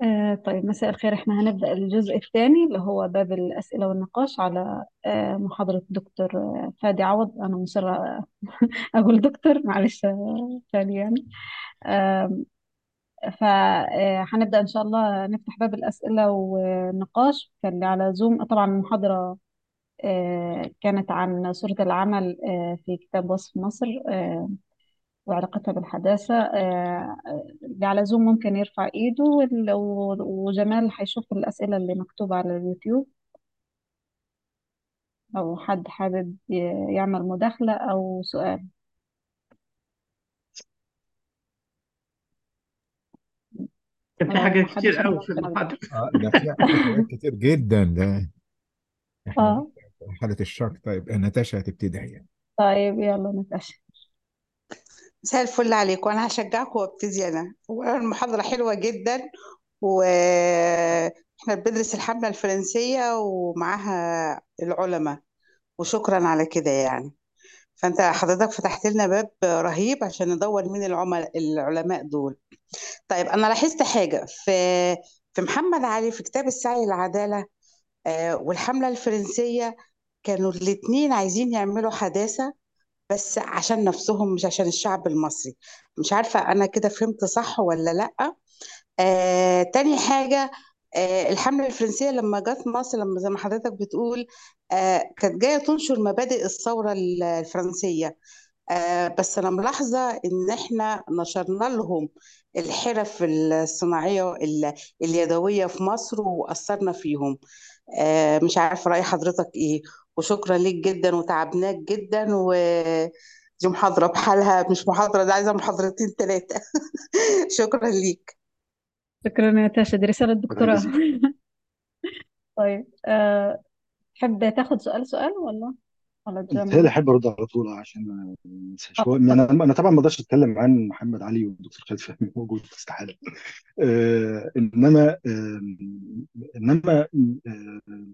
آه طيب مساء الخير احنا هنبدأ الجزء الثاني اللي هو باب الأسئلة والنقاش على آه محاضرة دكتور آه، فادي عوض أنا مصرة أقول دكتور معلش آه، فادي يعني آه فهنبدأ إن شاء الله نفتح باب الأسئلة والنقاش فاللي على زوم طبعا المحاضرة آه كانت عن صورة العمل آه في كتاب وصف مصر آه وعلاقتها بالحداثة آه، اللي على زوم ممكن يرفع ايده وال- و- وجمال هيشوف الأسئلة اللي مكتوبة على اليوتيوب أو حد حابب ي- يعمل مداخلة أو سؤال كان في لو حاجات ما كتير حدش أنا قوي في ممكن أبدأ المحاضرة اه ده في في حاجات كتير جدا ده احنا اه لسه في حالة الشك طيب ناتاشا هتبتدي يعني طيب يلا نتأشى مساء الفل عليكم انا هشجعكم وابتدي انا المحاضرة حلوة جدا واحنا بندرس الحملة الفرنسية ومعاها العلماء وشكرا على كده يعني فانت حضرتك فتحت لنا باب رهيب عشان ندور مين العملاء العلماء دول طيب انا لاحظت حاجة في في محمد علي في كتاب السعي للعدالة آه، والحملة الفرنسية كانوا الاتنين عايزين يعملوا حداثة بس عشان نفسهم مش عشان الشعب المصري مش عارفة أنا كده فهمت صح ولا لأ آه، تاني حاجة آه، الحملة الفرنسية لما جت مصر لما زي ما حضرتك بتقول آه، كانت جاية تنشر مبادئ الثورة ال- الفرنسية آه، بس أنا ملاحظة إن إحنا نشرنا لهم الحرف الصناعية ال- اليدوية في مصر وأثرنا فيهم آه، مش عارفة رأي حضرتك إيه وشكرا ليك جدا وتعبناك جدا ودي محاضرة بحالها مش محاضرة دي عايزة محاضرتين ثلاثة شكرا ليك شكرا يا تاشا دي رسالة شكرا دكتوراه جزيلا طيب أه تحب تاخد سؤال سؤال ولا ولا متهيألي تجمع احب ارد على طول عشان ما انساش اه هو يعني انا أنا طبعا ما اقدرش اتكلم عن محمد علي والدكتور خالد فهمي موجود استحاله آه انما آه انما آه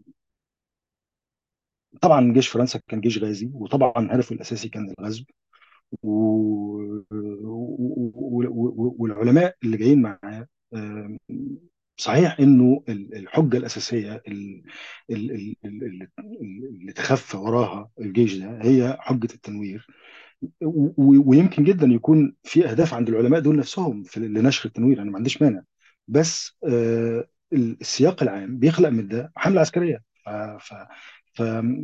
طبعا جيش فرنسا كان جيش غازي وطبعا هدفه الاساسي كان الغزو و... و... و... والعلماء اللي جايين معاه آه، صحيح انه ال- الحجه الاساسيه ال- ال- ال- ال- اللي تخفى وراها الجيش ده هي حجه التنوير و- ويمكن جدا يكون في اهداف عند العلماء دول نفسهم في لنشر التنوير انا ما عنديش مانع بس آه، السياق العام بيخلق من ده حمله عسكريه ف... ف... ف...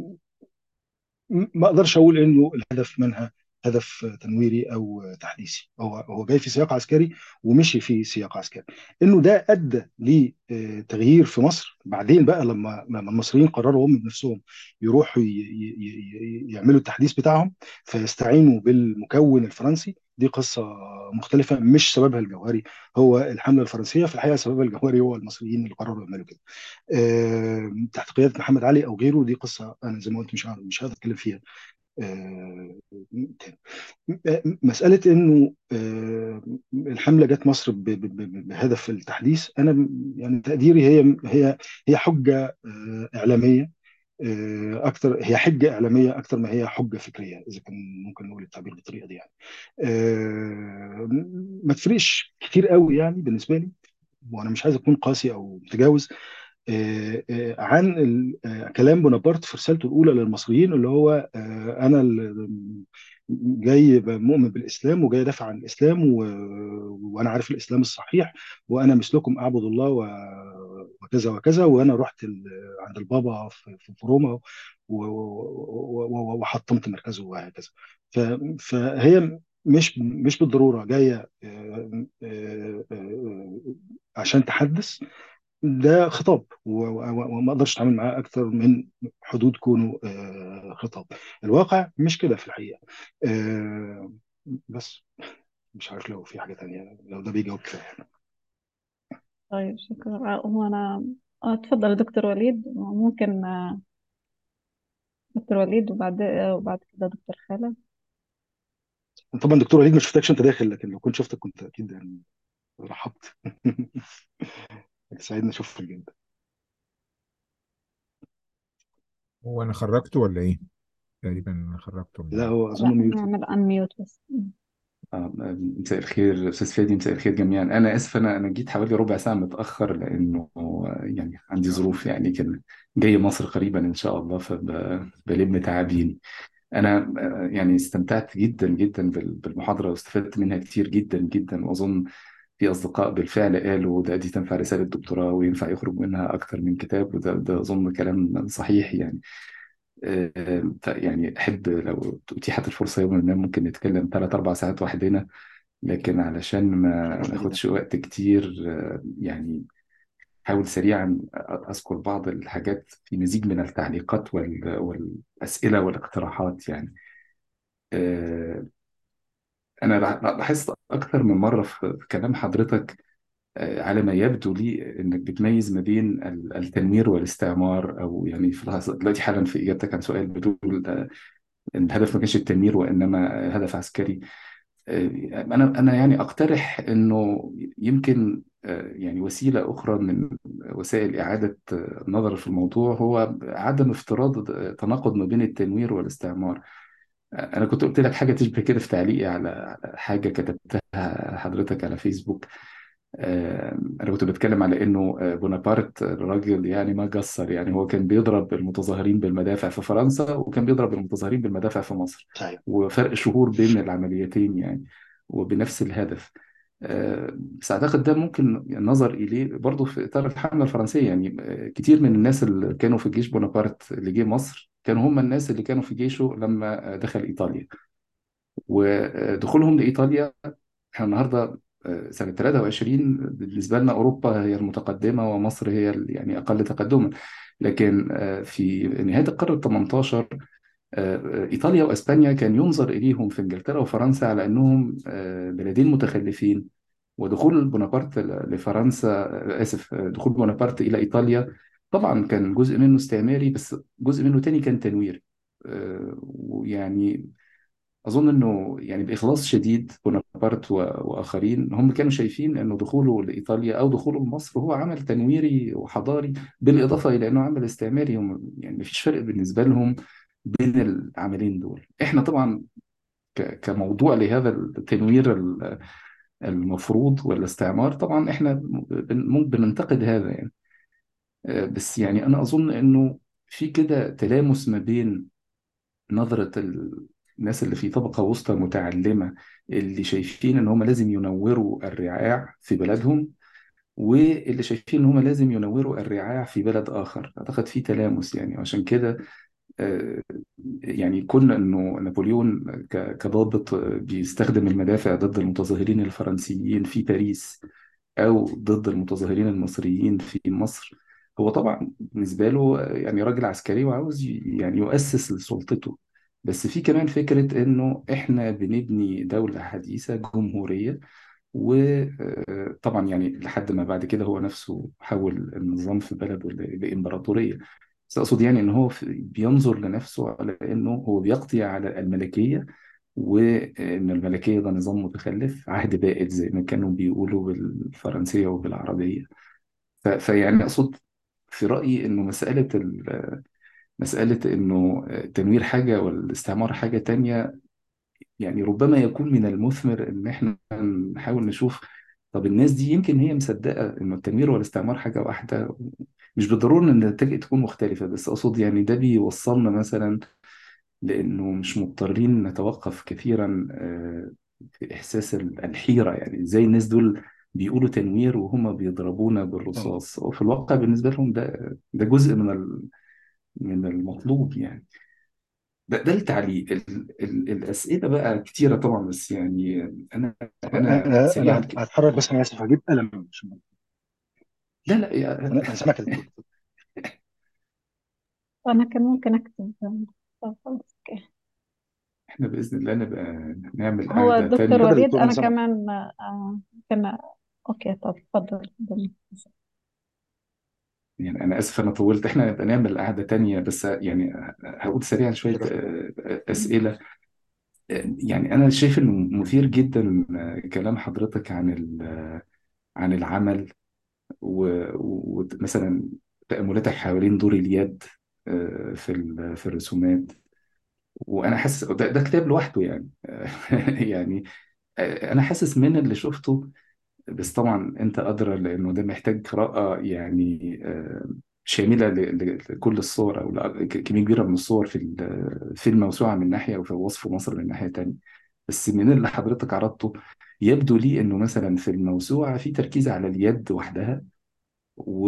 ما اقدرش اقول انه الهدف منها هدف تنويري او تحديثي هو هو جاي في سياق عسكري ومشي في سياق عسكري انه ده ادى لتغيير في مصر بعدين بقى لما لما المصريين قرروا هم بنفسهم يروحوا ي- ي- ي- يعملوا التحديث بتاعهم فيستعينوا بالمكون الفرنسي دي قصة مختلفة مش سببها الجوهري هو الحملة الفرنسية في الحقيقة سببها الجوهري هو المصريين اللي قرروا يعملوا كده آه، تحت قيادة محمد علي أو غيره دي قصة أنا زي ما قلت مش هقدر- مش هقدر أتكلم فيها آه، تاني م- مسألة إنه آه، الحملة جت مصر ب- ب- ب- بهدف التحديث أنا م- يعني تقديري هي هي هي حجة آه، إعلامية آه، أكتر هي حجة إعلامية أكتر ما هي حجة فكرية إذا كان ممكن نقول التعبير بالطريقة دي يعني آه، ما تفرقش كتير قوي يعني بالنسبة لي وأنا مش عايز أكون قاسي أو متجاوز آه، آه، عن ال- آه، كلام بونابرت في رسالته الاولى للمصريين اللي هو آه، انا ال- جاي مؤمن بالاسلام وجاي ادافع عن الاسلام و... وانا عارف الاسلام الصحيح وانا مثلكم اعبد الله و... وكذا وكذا وانا رحت ال... عند البابا في, في في روما و... و... و... وحطمت مركزه وهكذا ف... فهي مش مش بالضروره جايه آه، آه، آه، عشان تحدث ده خطاب و- و- وما اقدرش اتعامل معاه اكتر من حدود كونه آه، خطاب الواقع مش كده في الحقيقه آه، بس مش عارف لو في حاجه تانية لو ده بيجاوب كفايه طيب شكرا آه، هو أنا آه، اتفضل يا دكتور وليد ممكن آه، دكتور وليد وبعد آه، وبعد كده دكتور خالد طبعا دكتور وليد ما شفتكش انت داخل لكن لو كنت شفتك كنت اكيد يعني رحبت سعيدني اشوفك جدا هو انا خرجته ولا ايه تقريبا انا خرجته من لا ال- هو لا اظن ميوت نعمل انميوت بس آه، مساء الخير استاذ فادي مساء الخير جميعا انا اسف انا انا جيت حوالي ربع ساعه متاخر لانه آه، يعني عندي ظروف يعني كان جاي مصر قريبا ان شاء الله فبلم تعابين انا آه، يعني استمتعت جدا جدا بال- بالمحاضره واستفدت منها كتير جدا جدا واظن في اصدقاء بالفعل قالوا ده دي تنفع رساله دكتوراه وينفع يخرج منها اكتر من كتاب وده ده اظن كلام صحيح يعني آه، ف- يعني احب لو اتيحت الفرصه يوم ما ممكن نتكلم ثلاث اربع ساعات وحدنا لكن علشان ما شرفنا جدا ناخدش وقت كتير آه، يعني حاول سريعا أذكر بعض الحاجات في مزيج من التعليقات وال- والأسئلة والاقتراحات يعني آه، أنا لا- لاحظت أكثر من مرة في في كلام حضرتك آه، على ما يبدو لي إنك بتميز ما بين ال- التنوير والاستعمار أو يعني في لحظة- دلوقتي حالا في إجابتك عن سؤال بتقول آه، إن الهدف ما كانش التنوير وإنما هدف عسكري انا انا يعني اقترح انه يمكن آه، يعني وسيله اخرى من وسائل اعاده آه، النظر في الموضوع هو عدم افتراض تناقض ما بين التنوير والاستعمار آه، انا كنت قلت لك حاجه تشبه كده في تعليقي على على حاجه كتبتها حضرتك على فيسبوك آه، انا كنت بتكلم على انه آه، بونابرت الراجل يعني ما قصر يعني هو كان بيضرب المتظاهرين بالمدافع في فرنسا وكان بيضرب المتظاهرين بالمدافع في مصر صحيح وفرق شهور بين العمليتين يعني وبنفس الهدف آه، بس أعتقد ده ممكن النظر إليه برضه في إطار الحملة الفرنسية يعني آه، كتير من الناس اللي كانوا في جيش بونابرت اللي جه مصر كانوا هم الناس اللي كانوا في جيشه لما آه، دخل إيطاليا ودخولهم لإيطاليا احنا النهارده آه، سنة 23 بالنسبة لنا أوروبا هي المتقدمة ومصر هي ال- يعني أقل تقدما لكن آه، في نهاية القرن ال 18 آه، إيطاليا وإسبانيا كان ينظر إليهم في إنجلترا وفرنسا على أنهم آه، بلدين متخلفين ودخول بونابرت ل- لفرنسا آه، آسف آه، دخول بونابرت إلى إيطاليا طبعا كان جزء منه استعماري بس جزء منه تاني كان تنوير آه، ويعني أظن إنه يعني بإخلاص شديد بونابرت و- وآخرين هم كانوا شايفين إنه دخوله لإيطاليا أو دخوله لمصر هو عمل تنويري وحضاري بالإضافة إلى إنه عمل استعماري هم يعني مفيش فرق بالنسبة لهم بين العملين دول إحنا طبعا ك- كموضوع لهذا التنوير ال- المفروض والاستعمار طبعا إحنا بن- ممكن بننتقد هذا يعني آه، بس يعني أنا أظن إنه في كده تلامس ما بين نظرة ال- الناس اللي في طبقة وسطى متعلمة اللي شايفين إن هم لازم ينوروا الرعاع في بلدهم واللي شايفين إن هم لازم ينوروا الرعاع في بلد آخر أعتقد في تلامس يعني عشان كده آه، يعني كنا إنه نابليون ك- كضابط بيستخدم المدافع ضد المتظاهرين الفرنسيين في باريس أو ضد المتظاهرين المصريين في مصر هو طبعا بالنسبة له يعني راجل عسكري وعاوز ي- يعني يؤسس لسلطته بس في كمان فكرة إنه إحنا بنبني دولة حديثة جمهورية وطبعا يعني لحد ما بعد كده هو نفسه حول النظام في بلده ل- لإمبراطورية بس أقصد يعني إن هو في- بينظر لنفسه على إنه هو بيقضي على الملكية وإن الملكية ده نظام متخلف عهد بائد زي ما كانوا بيقولوا بالفرنسية وبالعربية ف- فيعني أقصد في رأيي إنه مسألة ال- مسألة إنه التنوير حاجة والاستعمار حاجة تانية يعني ربما يكون من المثمر إن إحنا نحاول نشوف طب الناس دي يمكن هي مصدقة إنه التنوير والاستعمار حاجة واحدة مش بالضرورة إن النتائج تكون مختلفة بس أقصد يعني ده بيوصلنا مثلا لأنه مش مضطرين نتوقف كثيرا آه، في إحساس ال- الحيرة يعني إزاي الناس دول بيقولوا تنوير وهم بيضربونا اه بالرصاص وفي الواقع بالنسبة لهم ده ده جزء من ال- من المطلوب يعني ده ده التعليق ال ال الأسئلة بقى كتيرة طبعا بس يعني أنا أنا انا سريعا انا كده هتحرك بس انا اسف هجيب قلم عشان- لا لا يا- انا أنا سامعك يا دكتور أنا كان ممكن أكتب طب خلاص أوكي. إحنا بإذن الله نبقى نعمل هو قعدة الدكتور تانية اتفضل يا وليد دكتور انا أنا سامعك كمان آه كان أوكي طب اتفضل اتفضل. يعني أنا آسف أنا طولت إحنا نبقى نعمل قعدة تانية بس يعني هقول سريعا شوية شرف آه، أسئلة يعني أنا شايف إنه مثير جدا كلام حضرتك عن ال- عن العمل و- ومثلا تأملاتك حوالين دور اليد آه، في ال- في الرسومات وأنا حاسس ده, ده كتاب لوحده يعني يعني انا حاسس من اللي شفته بس طبعا انت ادرى لانه ده محتاج قراءه يعني آه، شامله ل- ل- لكل الصور او ل- ك- كميه كبيره من الصور في ال- في الموسوعه من ناحيه وفي وصف مصر من ناحيه تانية بس من اللي حضرتك عرضته يبدو لي انه مثلا في الموسوعه في تركيز على اليد وحدها و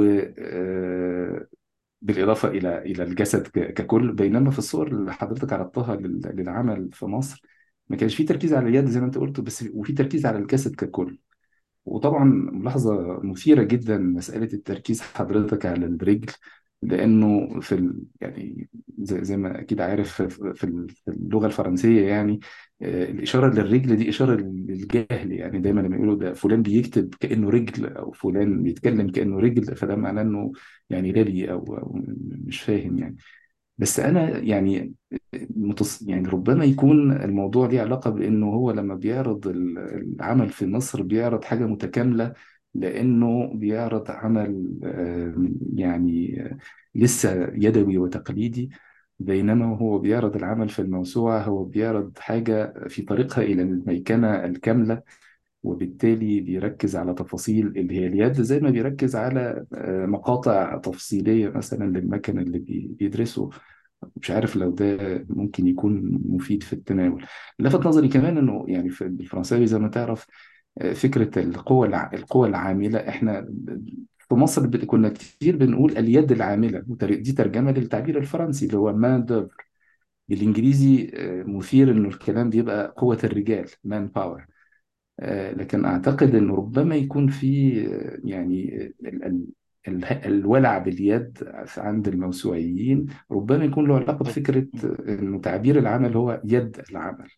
آه، بالاضافه الى الى الجسد ك- ككل بينما في الصور اللي حضرتك عرضتها لل- للعمل في مصر ما كانش في تركيز على اليد زي ما انت قلت بس وفي تركيز على الجسد ككل وطبعا ملاحظة مثيرة جدا مسألة التركيز حضرتك على الرجل لأنه في ال... يعني زي, زي ما أكيد عارف في في ال- في اللغة الفرنسية يعني آه، الإشارة للرجل دي إشارة للجهل يعني دايما لما يقولوا ده فلان بيكتب كأنه رجل أو فلان بيتكلم كأنه رجل فده معناه إنه يعني غبي أو, أو مش فاهم يعني بس انا يعني متص... يعني ربما يكون الموضوع ليه علاقه بانه هو لما بيعرض ال- العمل في مصر بيعرض حاجه متكامله لانه بيعرض عمل آه، يعني آه، لسه يدوي وتقليدي بينما هو بيعرض العمل في الموسوعه هو بيعرض حاجه في طريقها الى الميكنه الكامله وبالتالي بيركز على تفاصيل اللي هي اليد زي ما بيركز على آه، مقاطع تفصيلية مثلا للمكن اللي بي- بيدرسه مش عارف لو ده ممكن يكون مفيد في التناول لفت نظري كمان انه يعني في بالفرنساوي زي ما تعرف آه، فكرة القوة الع- القوة العاملة احنا في مصر بت- كنا كتير بنقول اليد العاملة وتر- دي ترجمة للتعبير الفرنسي اللي هو مان دوفر بالانجليزي آه، مثير انه الكلام بيبقى قوة الرجال مان باور آه، لكن أعتقد أنه ربما يكون في آه، يعني ال- ال- ال- الولع باليد عند الموسوعيين ربما يكون له علاقة بفكرة أنه تعبير العمل هو يد العمل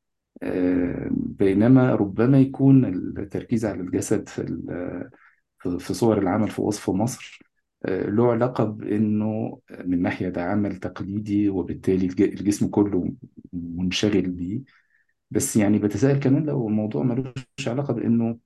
آه، بينما ربما يكون التركيز على الجسد في ال- في في صور العمل في وصف مصر آه، له علاقة بأنه من ناحية ده عمل تقليدي وبالتالي الج- الجسم كله منشغل بيه بس يعني بتساءل كمان لو الموضوع ملوش علاقة بأنه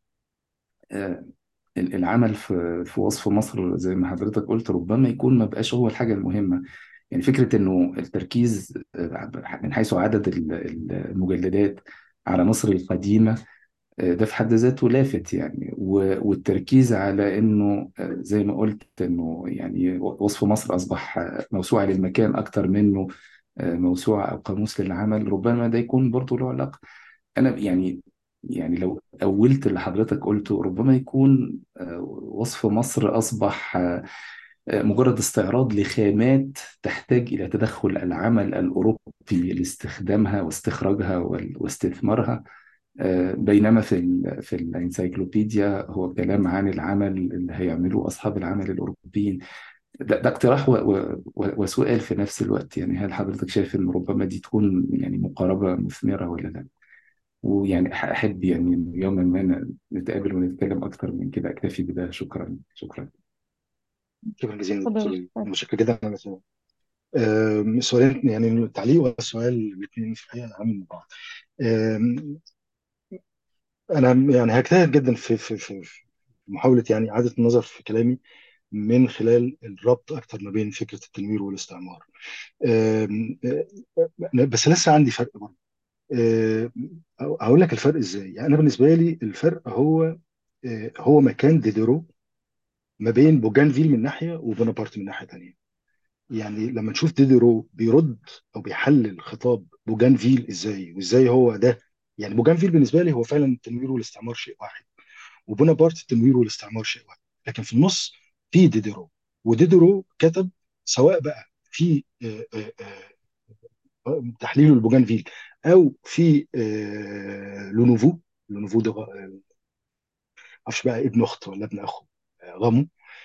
آه، العمل في في وصف مصر زي ما حضرتك قلت ربما يكون ما بقاش هو الحاجة المهمة يعني فكرة إنه التركيز آه، من حيث عدد ال- ال- المجلدات على مصر القديمة آه، ده في حد ذاته لافت يعني و- والتركيز على إنه آه، زي ما قلت إنه يعني وصف مصر أصبح آه، موسوعة للمكان أكتر منه آه، موسوعة أو قاموس للعمل ربما ده يكون برضه له علاقة انا يعني يعني لو اولت اللي حضرتك قلته ربما يكون آه، وصف مصر اصبح آه، آه، مجرد استعراض لخامات تحتاج الى تدخل العمل الاوروبي لاستخدامها واستخراجها وال- واستثمارها آه، بينما في ال في الانسيكلوبيديا هو كلام عن العمل اللي هيعملوه اصحاب العمل الاوروبيين ده, ده اقتراح و- و- و- وسؤال في نفس الوقت يعني هل حضرتك شايف ان ربما دي تكون يعني مقاربة مثمرة ولا لا؟ ويعني أح- أحب يعني يوما ما نتقابل ونتكلم أكتر من كده أكتفي بده شكرا شكرا شكرا جزيلا اتفضل دكتور يا لي. أستاذ. متشكر جدا على السؤال آم، سؤالين يعني التعليق والسؤال الاثنين في الحقيقه اهم من بعض آم، انا يعني هجتهد جدا في في في في محاوله يعني اعاده النظر في كلامي من خلال الربط اكتر ما بين فكره التنوير والاستعمار آم، آه، بس لسه عندي فرق برضه آه، هقول لك الفرق ازاي يعني انا بالنسبه لي الفرق هو آه، هو مكان ديديرو ما بين بوجانفيل من ناحيه وبونابرت من ناحيه تانيه يعني لما نشوف ديديرو بيرد او بيحلل خطاب بوجانفيل ازاي وازاي هو ده يعني بوجانفيل بالنسبه لي هو فعلا التنوير والاستعمار شيء واحد وبونابرت التنوير والاستعمار شيء واحد لكن في النص في ديديرو وديديرو كتب سواء بقى في آه، آه، آه، تحليله لبوجانفيل او في آه، لونوفو لونوفو ده آه، معرفش بقى ابن اخت ولا ابن اخو آه، غامو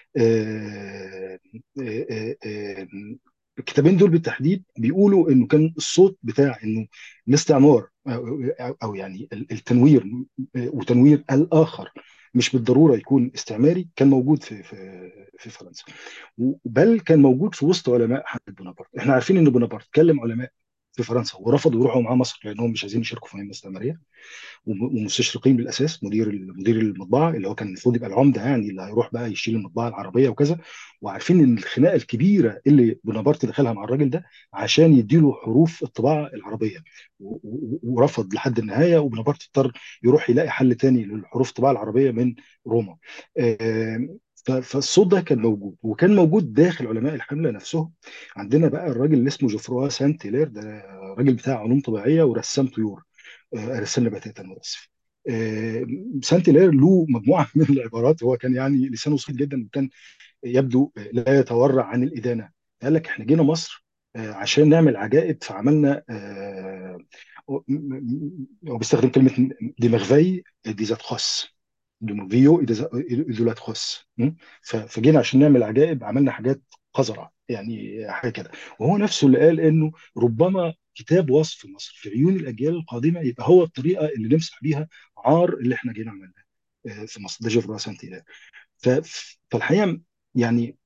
آه، آه، آه، آه، الكتابين دول بالتحديد بيقولوا انه كان الصوت بتاع انه الاستعمار او أو- أو يعني ال- التنوير آه، وتنوير الاخر مش بالضروره يكون استعماري كان موجود في في في فرنسا بل كان موجود في وسط علماء حرب بونابرت احنا عارفين ان بونابرت كلم علماء في فرنسا ورفضوا يروحوا معاه مصر لانهم مش عايزين يشاركوا في مهمه استعماريه وم- ومستشرقين بالاساس مدير مدير المطبعه اللي هو كان المفروض يبقى العمده يعني اللي هيروح بقى يشيل المطبعه العربيه وكذا وعارفين ان الخناقه الكبيره اللي بونابرت دخلها مع الراجل ده عشان يديله حروف الطباعه العربيه و- و- ورفض لحد النهايه وبونابرت اضطر يروح يلاقي حل تاني للحروف الطباعه العربيه من روما آم، ف- فالصوت ده كان موجود وكان موجود داخل علماء الحمله نفسهم عندنا بقى الراجل اللي اسمه جوفروا سانت هيلير ده راجل بتاع علوم طبيعيه ورسام طيور آه، رسام نباتات انا اسف آه، سانت هيلير له مجموعه من العبارات هو كان يعني لسانه صغير جدا وكان يبدو لا يتورع عن الادانه قال لك احنا جينا مصر آه، عشان نعمل عجائب فعملنا آه، م- م- هو بيستخدم كلمه ديمغفي ديزاتخوس دوموفيو ايدولاتخوس م? ف- فجينا عشان نعمل عجائب عملنا حاجات قذرة يعني حاجه كده وهو نفسه اللي قال انه ربما كتاب وصف مصر في عيون الاجيال القادمه يبقى هو الطريقه اللي نمسح بيها عار اللي احنا جينا عملناه آه، في مصر ده جيف سانتي ف- فالحقيقه يعني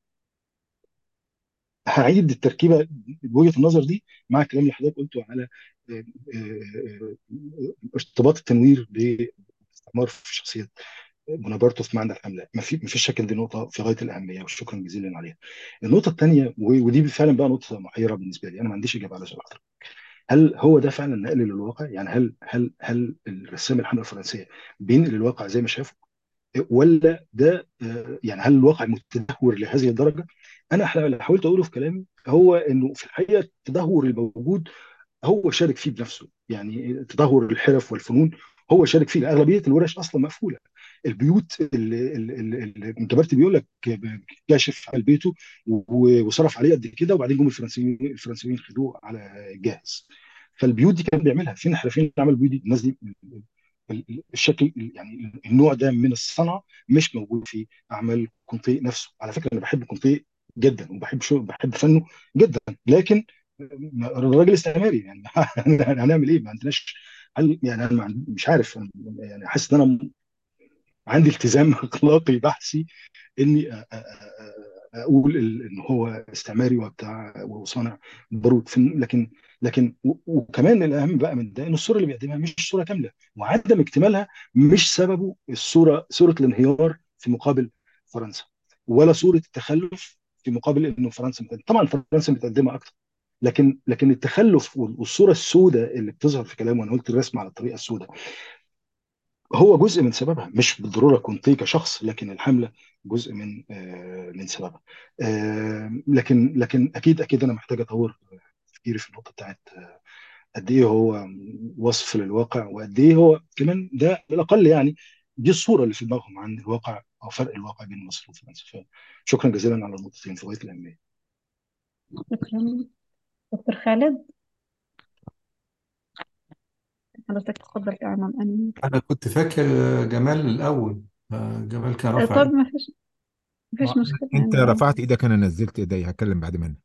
هعيد التركيبه بوجهه النظر دي مع الكلام اللي حضرتك قلته على آه، آه، آه، ارتباط التنوير بالاستعمار في شخصيه بونابرتو في معنى الحمله ما في ما فيش شك إن دي نقطه في غايه الاهميه وشكرا جزيلا عليها النقطه الثانيه ودي فعلا بقى نقطه محيره بالنسبه لي انا ما عنديش اجابه على سؤال حضرتك هل هو ده فعلا نقل للواقع يعني هل هل هل الرسام الحمله الفرنسيه بينقل الواقع زي ما شافه ولا ده آه، يعني هل الواقع متدهور لهذه الدرجه؟ انا ح- اللي حاولت اقوله في كلامي هو انه في الحقيقه التدهور الموجود هو شارك فيه بنفسه يعني تدهور الحرف والفنون هو شارك فيه اغلبيه الورش اصلا مقفوله البيوت اللي اللي اللي جبرتي بيقول لك كاشف على بيته و- وصرف عليه قد كده وبعدين جم الفرنسيين الفرنسيين خدوه على جاهز فالبيوت دي كان بيعملها فين الحرفيين اللي عملوا البيوت دي الناس دي ال- الشكل يعني النوع ده من الصنعه مش موجود في اعمال كونتي نفسه على فكره انا بحب كونتي جدا وبحب شو بحب فنه جدا لكن الراجل استعماري يعني هنعمل ايه ما عندناش هل يعني انا ما عند- مش عارف يعني حاسس ان انا عندي التزام اخلاقي بحثي اني أ- أ- أ- اقول ال- ان هو استعماري وبتاع وصانع بارود في- لكن لكن و- وكمان الاهم بقى من ده ان الصوره اللي بيقدمها مش صوره كامله وعدم اكتمالها مش سببه الصوره صوره الانهيار في مقابل فرنسا ولا صوره التخلف في مقابل انه فرنسا متقدمة. طبعا فرنسا متقدمه اكتر لكن لكن التخلف والصوره السوداء اللي بتظهر في كلامه انا قلت الرسم على الطريقه السوداء هو جزء من سببها مش بالضروره كونتي كشخص لكن الحمله جزء من آه، من سببها آه، لكن لكن اكيد اكيد انا محتاج اطور تفكيري في النقطه بتاعت آه، قد ايه هو وصف للواقع وقد ايه هو كمان ده على الاقل يعني دي الصوره اللي في دماغهم عن الواقع او فرق الواقع بين مصر وفرنسا فشكرا جزيلا على النقطتين في غايه الاهميه شكرا دكتور خالد حضرتك تفضل كمان أمين أنا كنت فاكر جمال الأول آه، جمال كان آه، رافع طب إيده ما فيش ما فيش ما مشكلة انت يعني رفعت ايدك انا نزلت ايدي هتكلم بعد منك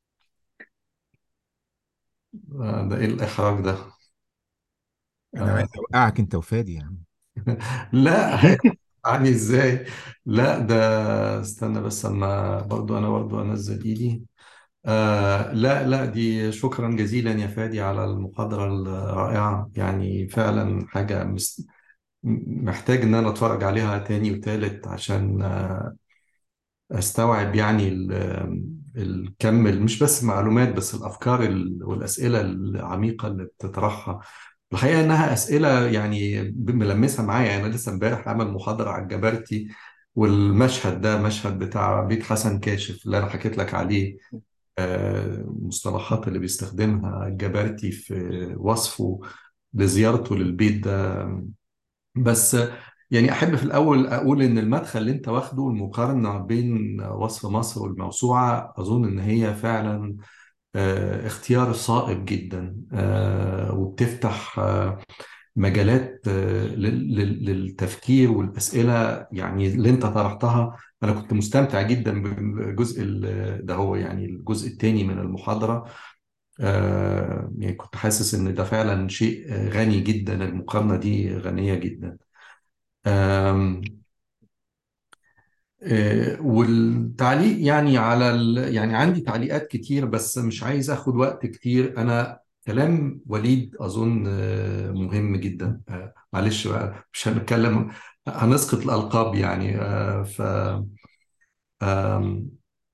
آه، ده إيه الإحراج ده انا آه، عايز اوقعك انت وفادي يعني لا يعني إزاي لا ده استنى بس أما برضو أنا برضو أنزل إيدي آه لا لا دي شكرا جزيلا يا فادي على المحاضرة الرائعة يعني فعلا حاجة مس- محتاج إن أنا أتفرج عليها تاني وتالت عشان آه، استوعب يعني ال- الكم مش بس معلومات بس الافكار ال- والاسئله العميقه اللي بتطرحها الحقيقه انها اسئله يعني ملمسه معايا يعني انا لسه امبارح عامل محاضره على الجبرتي والمشهد ده مشهد بتاع بيت حسن كاشف اللي انا حكيت لك عليه آه، المصطلحات اللي بيستخدمها الجبرتي في وصفه لزيارته للبيت ده بس يعني أحب في الأول أقول إن المدخل اللي أنت واخده المقارنة بين وصف مصر والموسوعة أظن إن هي فعلا آه، اختيار صائب جدا آه، وبتفتح آه، مجالات آه، لل- لل- للتفكير والأسئلة يعني اللي أنت طرحتها أنا كنت مستمتع جدا بالجزء ال- ده هو يعني الجزء الثاني من المحاضرة آه، يعني كنت حاسس إن ده فعلا شيء آه، غني جدا المقارنة دي غنية جدا آم، آه، والتعليق يعني على ال... يعني عندي تعليقات كتير بس مش عايز اخد وقت كتير انا كلام وليد أظن آه، مهم جدا آه، معلش بقى مش هنتكلم هنسقط الألقاب يعني آه، ف آم،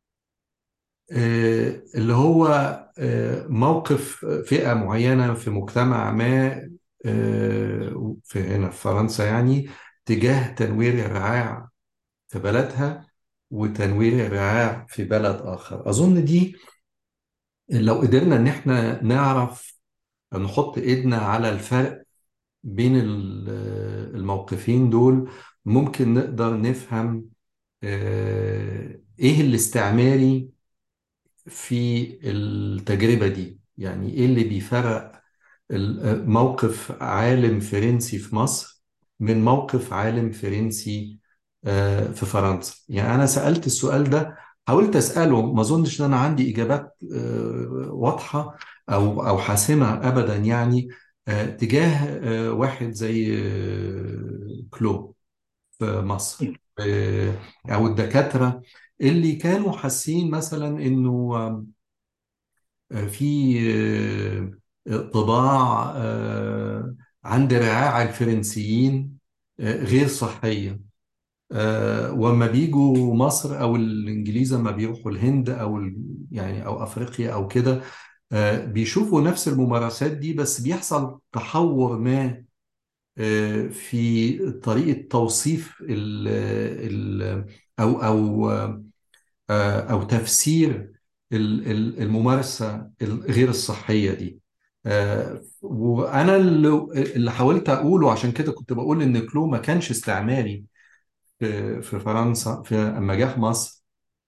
آه، اللي هو آه، موقف فئة معينة في مجتمع ما آه، في هنا في فرنسا يعني تجاه تنوير الرعاع في بلدها وتنوير الرعاع في بلد آخر أظن دي لو قدرنا إن إحنا نعرف نحط إيدنا على الفرق بين ال- الموقفين دول ممكن نقدر نفهم آه، إيه الاستعماري في التجربة دي يعني إيه اللي بيفرق ال- موقف عالم فرنسي في مصر من موقف عالم فرنسي آه، في فرنسا يعني أنا سألت السؤال ده حاولت أسأله ما أظنش إن أنا عندي إجابات آه، واضحة أو أو حاسمة أبدا يعني آه، تجاه آه، واحد زي آه، كلو في مصر آه، أو الدكاترة اللي كانوا حاسين مثلا إنه في آه، طباع آه، عند رعاع الفرنسيين آه، غير صحية آه، وما بيجوا مصر أو الإنجليز لما بيروحوا الهند أو ال- يعني أو أفريقيا أو كده آه، بيشوفوا نفس الممارسات دي بس بيحصل تحور ما آه، في طريقة توصيف ال ال أو أو آه، أو تفسير ال- ال- الممارسة الغير الصحية دي آه، وأنا اللي اللي حاولت أقوله عشان كده كنت بقول إن كلو ما كانش استعماري في في فرنسا في أما جه مصر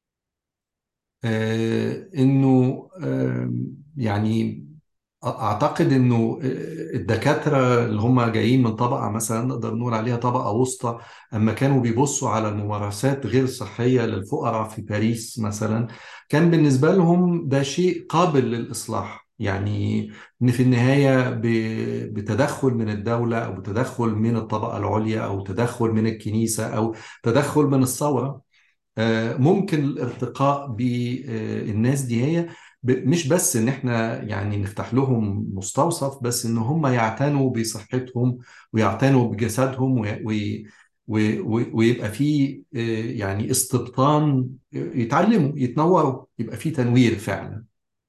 آه، إنه آه، يعني أعتقد إنه الدكاترة اللي هم جايين من طبقة مثلا نقدر نقول عليها طبقة وسطى أما كانوا بيبصوا على الممارسات غير صحية للفقراء في باريس مثلا كان بالنسبة لهم ده شيء قابل للإصلاح يعني إن في النهاية ب- بتدخل من الدولة أو بتدخل من الطبقة العليا أو تدخل من الكنيسة أو تدخل من الثورة آه، ممكن الارتقاء بالناس دي هي ب- مش بس ان احنا يعني نفتح لهم مستوصف بس ان هم يعتنوا بصحتهم ويعتنوا بجسدهم وي- وي- وي- وي- ويبقى في آه، يعني استبطان يتعلموا يتنوروا يبقى في تنوير فعلا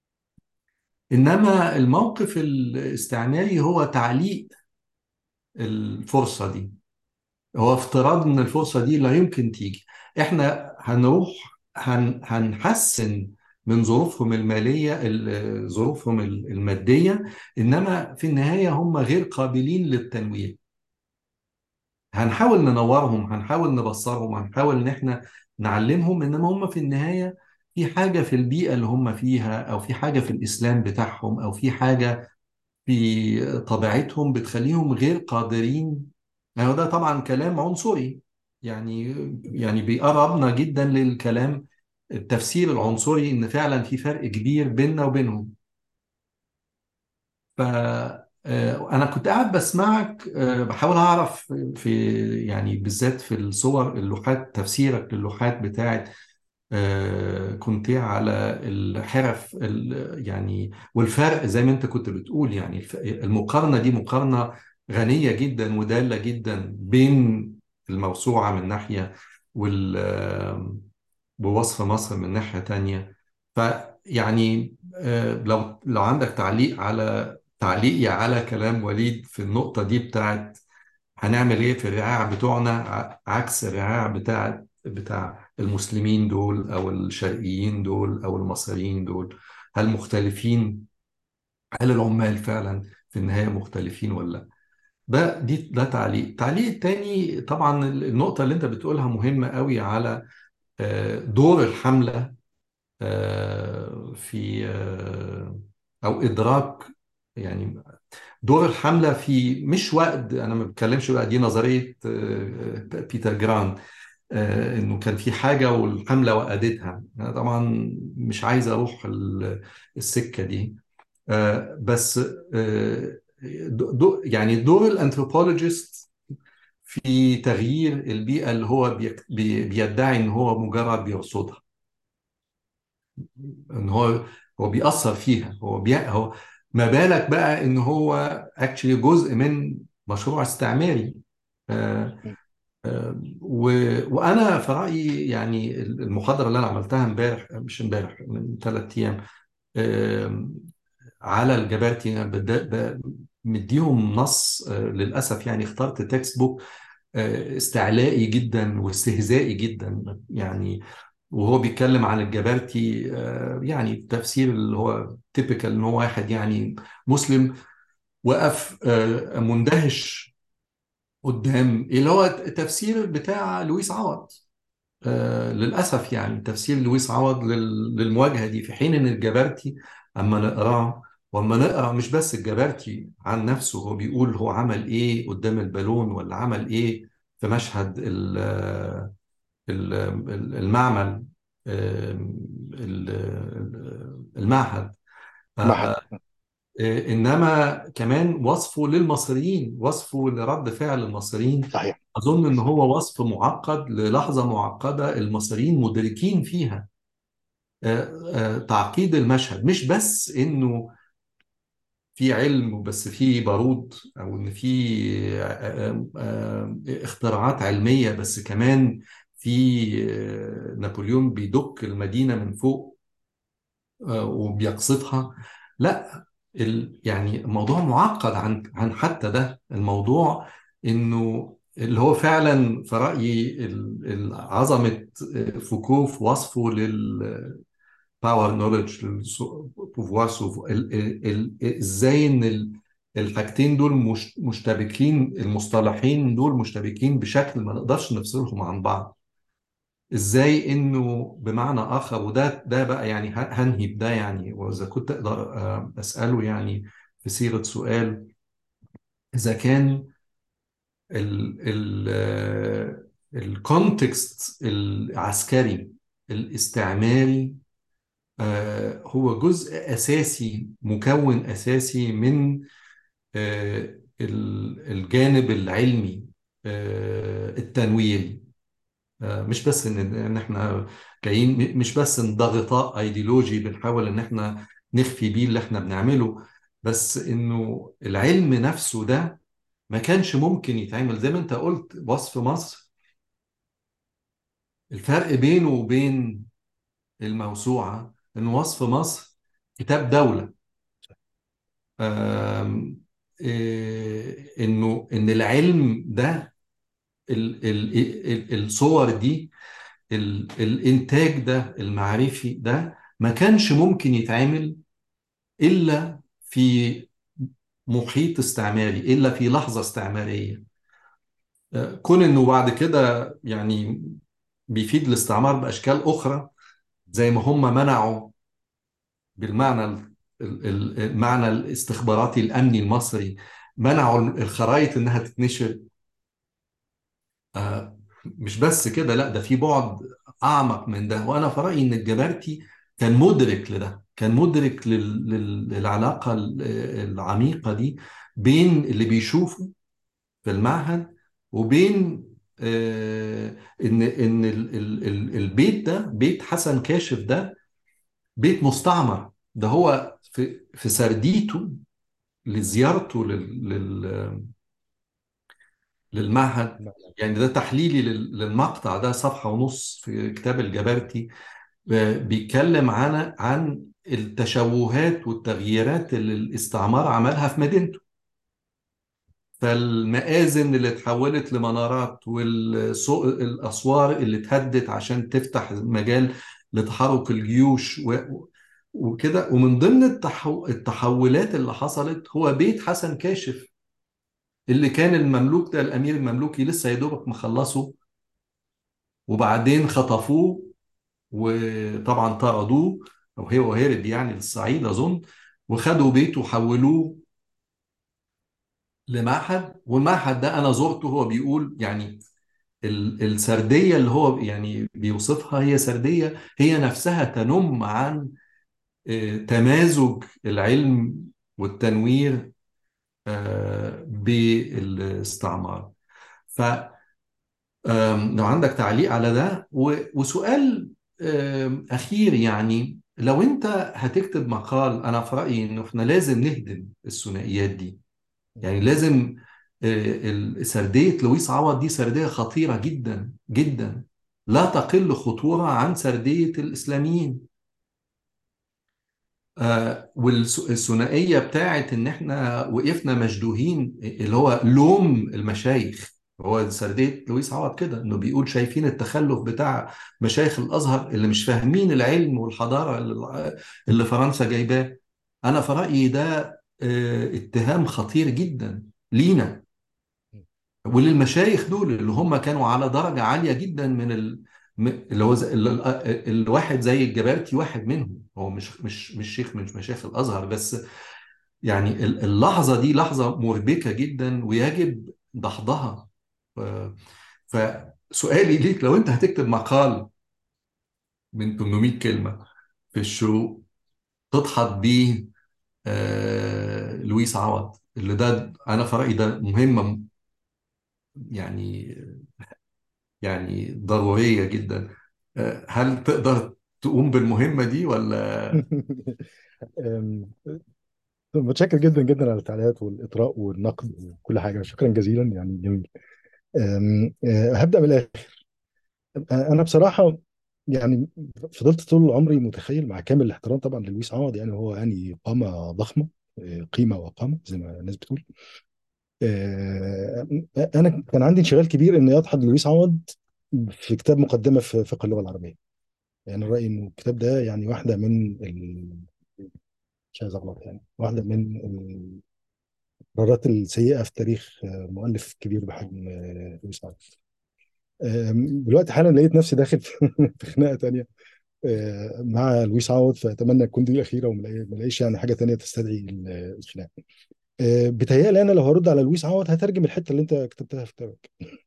انما الموقف الاستعماري هو تعليق الفرصة دي هو افتراض ان الفرصه دي لا يمكن تيجي احنا هنروح هن هنحسن من ظروفهم الماليه ال- ظروفهم الماديه انما في النهايه هم غير قابلين للتنوير هنحاول ننورهم هنحاول نبصرهم هنحاول ان احنا نعلمهم انما هم في النهايه في حاجه في البيئه اللي هم فيها او في حاجه في الاسلام بتاعهم او في حاجه في طبيعتهم بتخليهم غير قادرين يعني ده طبعا كلام عنصري يعني يعني بيقربنا جدا للكلام التفسير العنصري ان فعلا في فرق كبير بيننا وبينهم ف آه، انا كنت قاعد بسمعك آه، بحاول اعرف في يعني بالذات في الصور اللوحات تفسيرك للوحات بتاعت آه، كونتيه على الحرف ال- يعني والفرق زي ما انت كنت بتقول يعني الف- المقارنة دي مقارنة غنية جدا ودالة جدا بين الموسوعة من ناحية وال آه، بوصف مصر من ناحية تانية فيعني آه، لو لو عندك تعليق على تعليقي على كلام وليد في النقطة دي بتاعت هنعمل ايه في الرعاع بتوعنا ع- عكس الرعاع بتاع بتاع المسلمين دول او الشرقيين دول او المصريين دول هل مختلفين هل العمال فعلا في النهاية مختلفين ولا لا ده دي ده تعليق التعليق التاني طبعا النقطة اللي انت بتقولها مهمة قوي على آه، دور الحملة آه، في آه، او ادراك يعني دور الحملة في مش وقت أنا ما بتكلمش بقى دي نظرية آه، بيتر جران آه، إنه كان في حاجة والحملة وقدتها أنا طبعا مش عايز أروح ال- السكة دي آه، بس آه، دو دو- يعني دور الأنثروبولوجيست في تغيير البيئة اللي هو بيك- بي- بيدعي إن هو مجرد بيرصدها ان هو هو بيأثر فيها هو بي هو ما بالك بقى ان هو اكشلي جزء من مشروع استعماري آه، آه، و- وانا في رايي يعني المحاضره اللي انا عملتها امبارح مش امبارح من ثلاث ايام آه، على الجبرتي بد- ب- مديهم نص آه، للاسف يعني اخترت تكست بوك آه، استعلائي جدا واستهزائي جدا يعني وهو بيتكلم عن الجبرتي آه، يعني تفسير اللي هو تيبيكال ان هو واحد يعني مسلم وقف آه، مندهش قدام اللي هو التفسير بتاع لويس عوض آه، للأسف يعني تفسير لويس عوض لل- للمواجهة دي في حين إن الجبرتي أما نقراه وأما نقرأ مش بس الجبرتي عن نفسه هو بيقول هو عمل إيه قدام البالون ولا عمل إيه في مشهد ال- ال- ال- المعمل آه، ال- المعهد معهد آه، آه، إنما كمان وصفه للمصريين وصفه لرد فعل المصريين صحيح أظن إن هو وصف معقد للحظة معقدة المصريين مدركين فيها آه، آه، تعقيد المشهد مش بس إنه في علم بس في بارود أو إن في آه، آه، آه، اختراعات علمية بس كمان في آه، نابليون بيدك المدينة من فوق آه، وبيقصفها لا ال يعني الموضوع معقد عن عن حتى ده الموضوع انه اللي هو فعلا في رأيي ال- ال- عظمة فوكو في وصفه للباور نولج للبوفوار ازاي ان ال- الحاجتين دول مش مشتبكين المصطلحين دول مشتبكين بشكل ما نقدرش نفصلهم عن بعض ازاي انه بمعنى اخر وده ده بقى يعني ه- هنهي بده يعني واذا كنت اقدر آه، اساله يعني في صيغه سؤال اذا كان ال ال آه، الكونتكست العسكري الاستعماري آه، هو جزء اساسي مكون اساسي من آه، ال- الجانب العلمي آه، التنويري آه، مش بس ان ان احنا جايين م- مش بس ان ده غطاء ايديولوجي بنحاول ان احنا نخفي بيه اللي احنا بنعمله بس انه العلم نفسه ده ما كانش ممكن يتعمل زي ما انت قلت وصف مصر الفرق بينه وبين الموسوعة ان وصف مصر كتاب دولة آم، إيه، انه ان العلم ده ال- ال- ال- الصور دي ال- الإنتاج ده المعرفي ده ما كانش ممكن يتعمل إلا في محيط استعماري إلا في لحظة استعمارية آه، كون إنه بعد كده يعني بيفيد الاستعمار بأشكال أخرى زي ما هم منعوا بالمعنى ال- ال- المعنى الاستخباراتي الأمني المصري منعوا الخرائط إنها تتنشر آه، مش بس كده لا ده في بعد اعمق من ده وانا في رايي ان الجبرتي كان مدرك لده كان مدرك لل... لل... للعلاقه ال- العميقه دي بين اللي بيشوفه في المعهد وبين آه ان ان ال... ال... ال- البيت ده بيت حسن كاشف ده بيت مستعمر ده هو في في سرديته لزيارته لل... لل... للمعهد يعني ده تحليلي لل- للمقطع ده صفحة ونص في كتاب الجبرتي آه، بيتكلم عن عن التشوهات والتغييرات اللي الاستعمار عملها في مدينته فالمآذن اللي اتحولت لمنارات والأسوار اللي اتهدت عشان تفتح مجال لتحرك الجيوش و- وكده ومن ضمن التحو- التحولات اللي حصلت هو بيت حسن كاشف اللي كان المملوك ده الامير المملوكي لسه يا دوبك مخلصه وبعدين خطفوه وطبعا طردوه او هو هرب يعني للصعيد اظن وخدوا بيته وحولوه لمعهد والمعهد ده انا زرته هو بيقول يعني ال- السرديه اللي هو يعني بيوصفها هي سرديه هي نفسها تنم عن آه، تمازج العلم والتنوير آه، بالاستعمار ف أم، لو عندك تعليق على ده و- وسؤال أم، أخير يعني لو انت هتكتب مقال انا في رايي انه احنا لازم نهدم الثنائيات دي يعني لازم آه، ال- سرديه لويس عوض دي سرديه خطيره جدا جدا لا تقل خطوره عن سرديه الاسلاميين آه، والثنائيه بتاعت ان احنا وقفنا مشدوهين اللي هو لوم المشايخ هو سرديه لويس عوض كده انه بيقول شايفين التخلف بتاع مشايخ الازهر اللي مش فاهمين العلم والحضاره اللي اللي فرنسا جايباه انا في رايي ده آه، اتهام خطير جدا لينا وللمشايخ دول اللي هم كانوا على درجة عالية جدا من ال... م- اللي هو زي... ال... ال- الواحد زي الجبرتي واحد منهم هو مش مش مش شيخ من مشايخ الأزهر بس يعني ال- اللحظة دي لحظة مربكة جدا ويجب دحضها ف- فسؤالي ليك لو انت هتكتب مقال من 800 كلمة في الشروق تدحض بيه آه... لويس عوض اللي ده انا في رأيي ده مهمة يعني يعني ضرورية جدا آه، هل تقدر تقوم بالمهمة دي ولا أم، متشكر جدا جدا على التعليقات والإطراء والنقد وكل حاجة شكرا جزيلا يعني جميل أم، أه، هبدأ من الآخر أه، أنا بصراحة يعني فضلت طول عمري متخيل مع كامل الاحترام طبعا للويس عوض يعني هو يعني قامة ضخمة أه، قيمة وقامة زي ما الناس بتقول أه، أنا كان عندي انشغال كبير إني أدحض لويس عوض في كتاب مقدمة في فقه اللغة العربية يعني رأيي إنه الكتاب ده يعني واحدة من ال... مش عايز أغلط يعني واحدة من القرارات السيئة في تاريخ آه، مؤلف كبير بحجم آه، لويس عوض آم، دلوقتي حالا لقيت نفسي داخل في في خناقة تانية آه، مع لويس عوض فأتمنى تكون دي الأخيرة وما الاقي- ما الاقيش يعني حاجة تانية تستدعي ال- الخناق آه، بيتهيألي أنا لو هرد على لويس عوض هترجم الحتة اللي أنت كتبتها في كتابك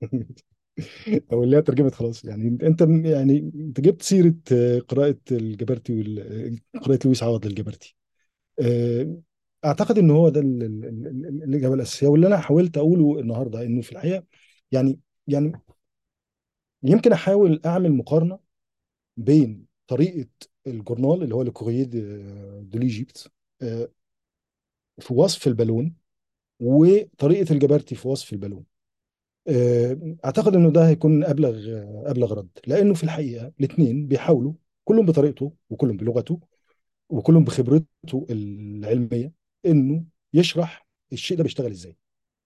او اللي هي ترجمت خلاص يعني انت يعني انت جبت سيره آه، قراءه الجبرتي وال- قراءه لويس عوض للجبرتي آه، اعتقد ان هو ده ال- ال- ال- الاجابه الاساسيه واللي انا حاولت اقوله النهارده انه في الحقيقه يعني يعني يمكن احاول اعمل مقارنه بين طريقه الجورنال اللي هو لكورييه دو ليجيبت آه، في وصف البالون وطريقه الجبرتي في وصف البالون آه، اعتقد انه ده هيكون ابلغ ابلغ رد لانه في الحقيقه الاثنين بيحاولوا كلهم بطريقته وكلهم بلغته وكلهم بخبرته العلميه انه يشرح الشيء ده بيشتغل ازاي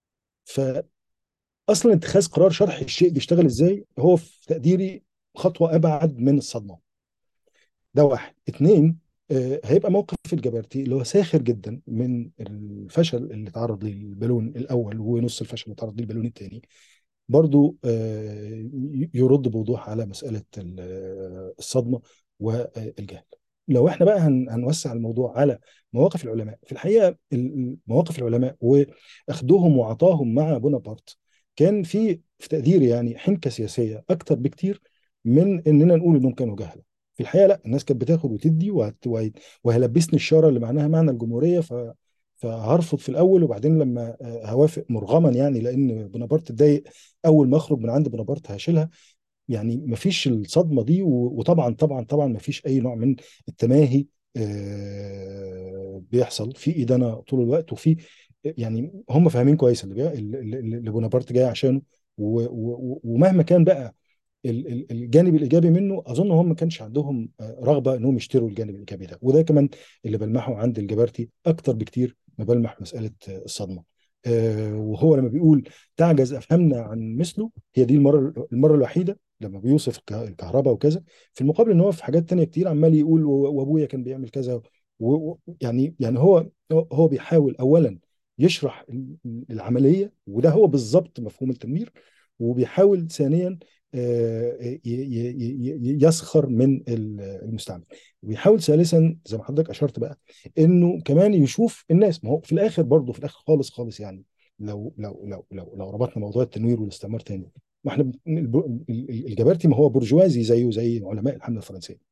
فاصلا اتخاذ قرار شرح الشيء بيشتغل ازاي هو في تقديري خطوه ابعد من الصدمه ده واحد اتنين آه، هيبقى موقف الجبرتي اللي هو ساخر جدا من الفشل اللي تعرض ليه البالون الاول ونص الفشل اللي تعرض ليه البالون الثاني برضو آه، يرد بوضوح على مسألة ال- الصدمة والجهل لو احنا بقى هن- هنوسع الموضوع على مواقف العلماء في الحقيقة ال- مواقف العلماء وأخذهم وعطاهم مع بونابرت كان في في تقديري يعني حنكة سياسية أكتر بكتير من إننا نقول إنهم كانوا جهلة في الحقيقة لا الناس كانت بتاخد وتدي وهت- وهي- وهيلبسني الشارة اللي معناها معنى الجمهورية ف فهرفض في الاول وبعدين لما آه، هوافق مرغما يعني لان بونابرت اتضايق اول ما اخرج من عند بونابرت هشيلها يعني مفيش الصدمه دي و- وطبعا طبعا طبعا مفيش اي نوع من التماهي آه، بيحصل في ادانه طول الوقت وفي يعني هم فاهمين كويس اللي جاي اللي اللي- اللي بونابرت جاي عشانه و- و- ومهما كان بقى ال- ال- الجانب الايجابي منه اظن هم ما كانش عندهم آه، رغبه انهم يشتروا الجانب الايجابي ده وده كمان اللي بلمحه عند الجبرتي اكتر بكتير ما بلمح مساله آه، الصدمه آه، وهو لما بيقول تعجز افهمنا عن مثله هي دي المره المره الوحيده لما بيوصف الك- الكهرباء وكذا في المقابل ان هو في حاجات تانية كتير عمال يقول و- وابويا كان بيعمل كذا و- و- يعني يعني هو هو بيحاول اولا يشرح ال- العمليه وده هو بالظبط مفهوم التنوير وبيحاول ثانيا آه، ي- ي- ي- يسخر من المستعمر ويحاول ثالثا زي ما حضرتك اشرت بقى انه كمان يشوف الناس ما هو في الاخر برضه في الاخر خالص خالص يعني لو لو لو لو لو ربطنا موضوع التنوير والاستعمار تاني ما احنا ب- الب- ال- الجبرتي ما هو برجوازي زيه زي علماء الحمله الفرنسيه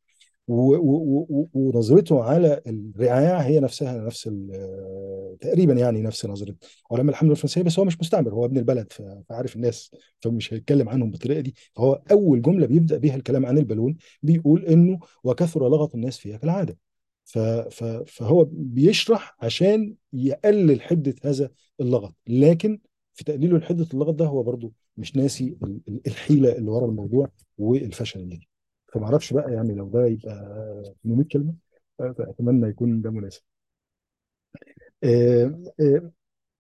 و- و- و- ونظرته على الرعاع هي نفسها نفس ال- تقريبا يعني نفس نظره علماء الحمله الفرنسيه بس هو مش مستعمر هو ابن البلد ف- فعارف الناس فمش هيتكلم عنهم بالطريقه دي فهو اول جمله بيبدا بيها الكلام عن البالون بيقول انه وكثر لغط الناس فيها كالعاده ف- ف- فهو بيشرح عشان يقلل حده هذا اللغط لكن في تقليله لحده اللغط ده هو برضو مش ناسي ال- ال- الحيله اللي ورا الموضوع والفشل اللي فيه. فما اعرفش بقى يعني لو ده يبقى 800 كلمه فاتمنى يكون ده مناسب آه، آه،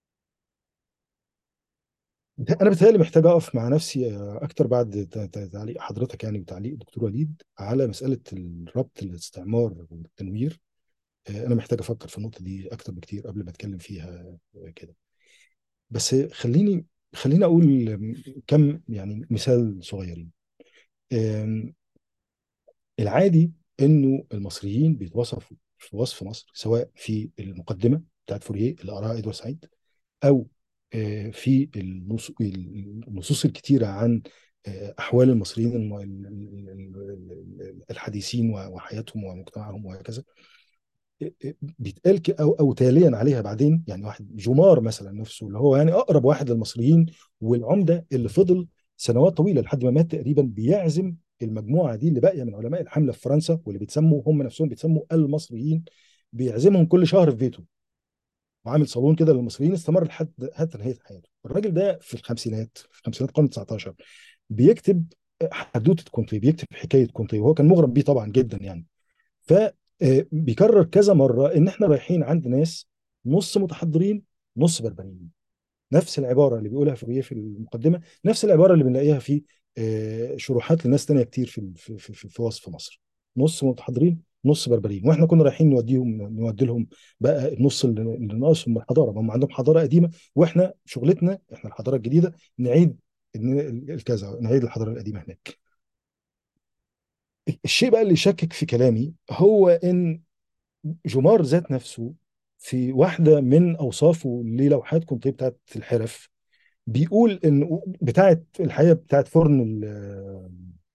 انا بتهيألي محتاج اقف مع نفسي آه، اكتر بعد ت- ت- تعليق حضرتك يعني وتعليق الدكتور وليد على مساله الربط الاستعمار والتنوير آه، انا محتاج افكر في النقطه دي اكتر بكتير قبل ما اتكلم فيها آه، كده بس خليني خليني اقول كم يعني مثال صغيرين آم، العادي انه المصريين بيتوصفوا في وصف مصر سواء في المقدمه بتاعت فوريه اللي قراها ادوارد سعيد او آه، في النص- النصوص الكتيره عن آه، احوال المصريين الم- ال- ال- ال- الحديثين وحياتهم ومجتمعهم وهكذا بيتقال ك- او او تاليا عليها بعدين يعني واحد جمار مثلا نفسه اللي هو يعني اقرب واحد للمصريين والعمده اللي فضل سنوات طويله لحد ما مات تقريبا بيعزم المجموعه دي اللي باقيه من علماء الحمله في فرنسا واللي بيتسموا هم نفسهم بيتسموا المصريين بيعزمهم كل شهر في بيته وعامل صالون كده للمصريين استمر لحد حتى نهايه حياته الراجل ده في الخمسينات في خمسينات القرن 19 بيكتب حدوته كونتي بيكتب حكايه كونتي وهو كان مغرم بيه طبعا جدا يعني فبيكرر كذا مره ان احنا رايحين عند ناس نص متحضرين نص بربريين نفس العباره اللي بيقولها فوريه في المقدمه نفس العباره اللي بنلاقيها في آه، شروحات لناس تانية كتير في في في, في, في وصف مصر نص متحضرين نص بربريين واحنا كنا رايحين نوديهم نودي لهم بقى النص اللي اللي ناقصهم من الحضاره ما هم عندهم حضاره قديمه واحنا شغلتنا احنا الحضاره الجديده نعيد ال- الكذا نعيد الحضاره القديمه هناك الشيء بقى اللي يشكك في كلامي هو ان جمار ذات نفسه في واحده من اوصافه للوحات كونتيه بتاعت الحرف بيقول ان بتاعت الحقيقه بتاعت فرن ال-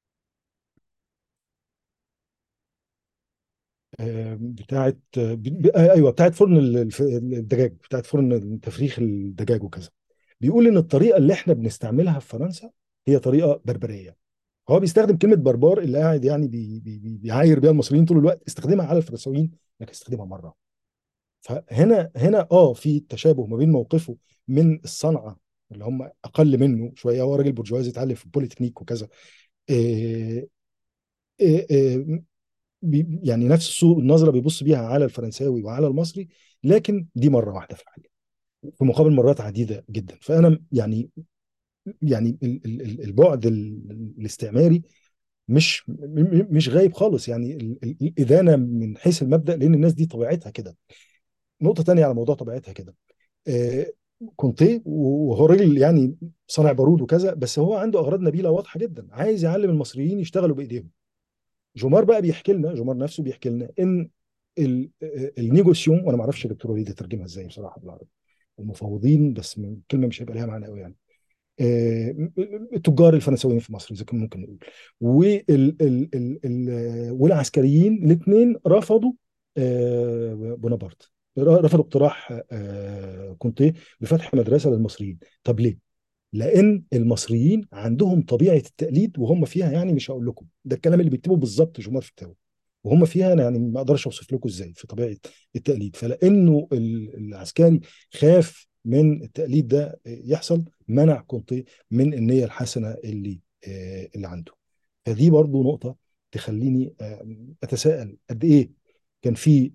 آه، بتاعت ب- آه، ايوه بتاعت فرن ال- الف- الدجاج بتاعت فرن تفريخ الدجاج وكذا بيقول ان الطريقه اللي احنا بنستعملها في فرنسا هي طريقه بربريه هو بيستخدم كلمه بربار اللي قاعد يعني بي بي بي بيعاير بيها المصريين طول الوقت استخدمها على الفرنساويين لكن استخدمها مره فهنا هنا اه في تشابه ما بين موقفه من الصنعه اللي هم اقل منه شويه هو راجل برجوازي اتعلم في البوليتكنيك وكذا إيه إيه إيه بي- يعني نفس السوء النظره بيبص بيها على الفرنساوي وعلى المصري لكن دي مره واحده في الحقيقه في مقابل مرات عديده جدا فانا يعني يعني ال- ال- ال- البعد ال- الاستعماري مش م- م- مش غايب خالص يعني ال- ال- الادانه من حيث المبدا لان الناس دي طبيعتها كده نقطه تانية على موضوع طبيعتها كده آه، كونتيه وهو راجل يعني صانع بارود وكذا بس هو عنده اغراض نبيله واضحه جدا عايز يعلم المصريين يشتغلوا بايديهم جومار بقى بيحكي لنا جومار نفسه بيحكي لنا ان ال- النيجوسيون وانا ما اعرفش الدكتور وليد يترجمها ازاي بصراحه بالعربي المفوضين بس الكلمه مش هيبقى لها معنى قوي يعني آه، التجار الفرنساويين في مصر اذا كان ممكن نقول وال ال ال ال والعسكريين الاثنين رفضوا آه، بونابرت رفضوا اقتراح آه، كونتيه بفتح مدرسه للمصريين طب ليه؟ لان المصريين عندهم طبيعه التقليد وهم فيها يعني مش هقول لكم ده الكلام اللي بيكتبه بالظبط جمار في كتابه وهم فيها أنا يعني ما اقدرش اوصف لكم ازاي في طبيعه التقليد فلانه ال- العسكري خاف من التقليد ده يحصل منع كونتيه من النيه الحسنه اللي آه، اللي عنده فدي برضو نقطه تخليني آه، اتساءل قد ايه كان في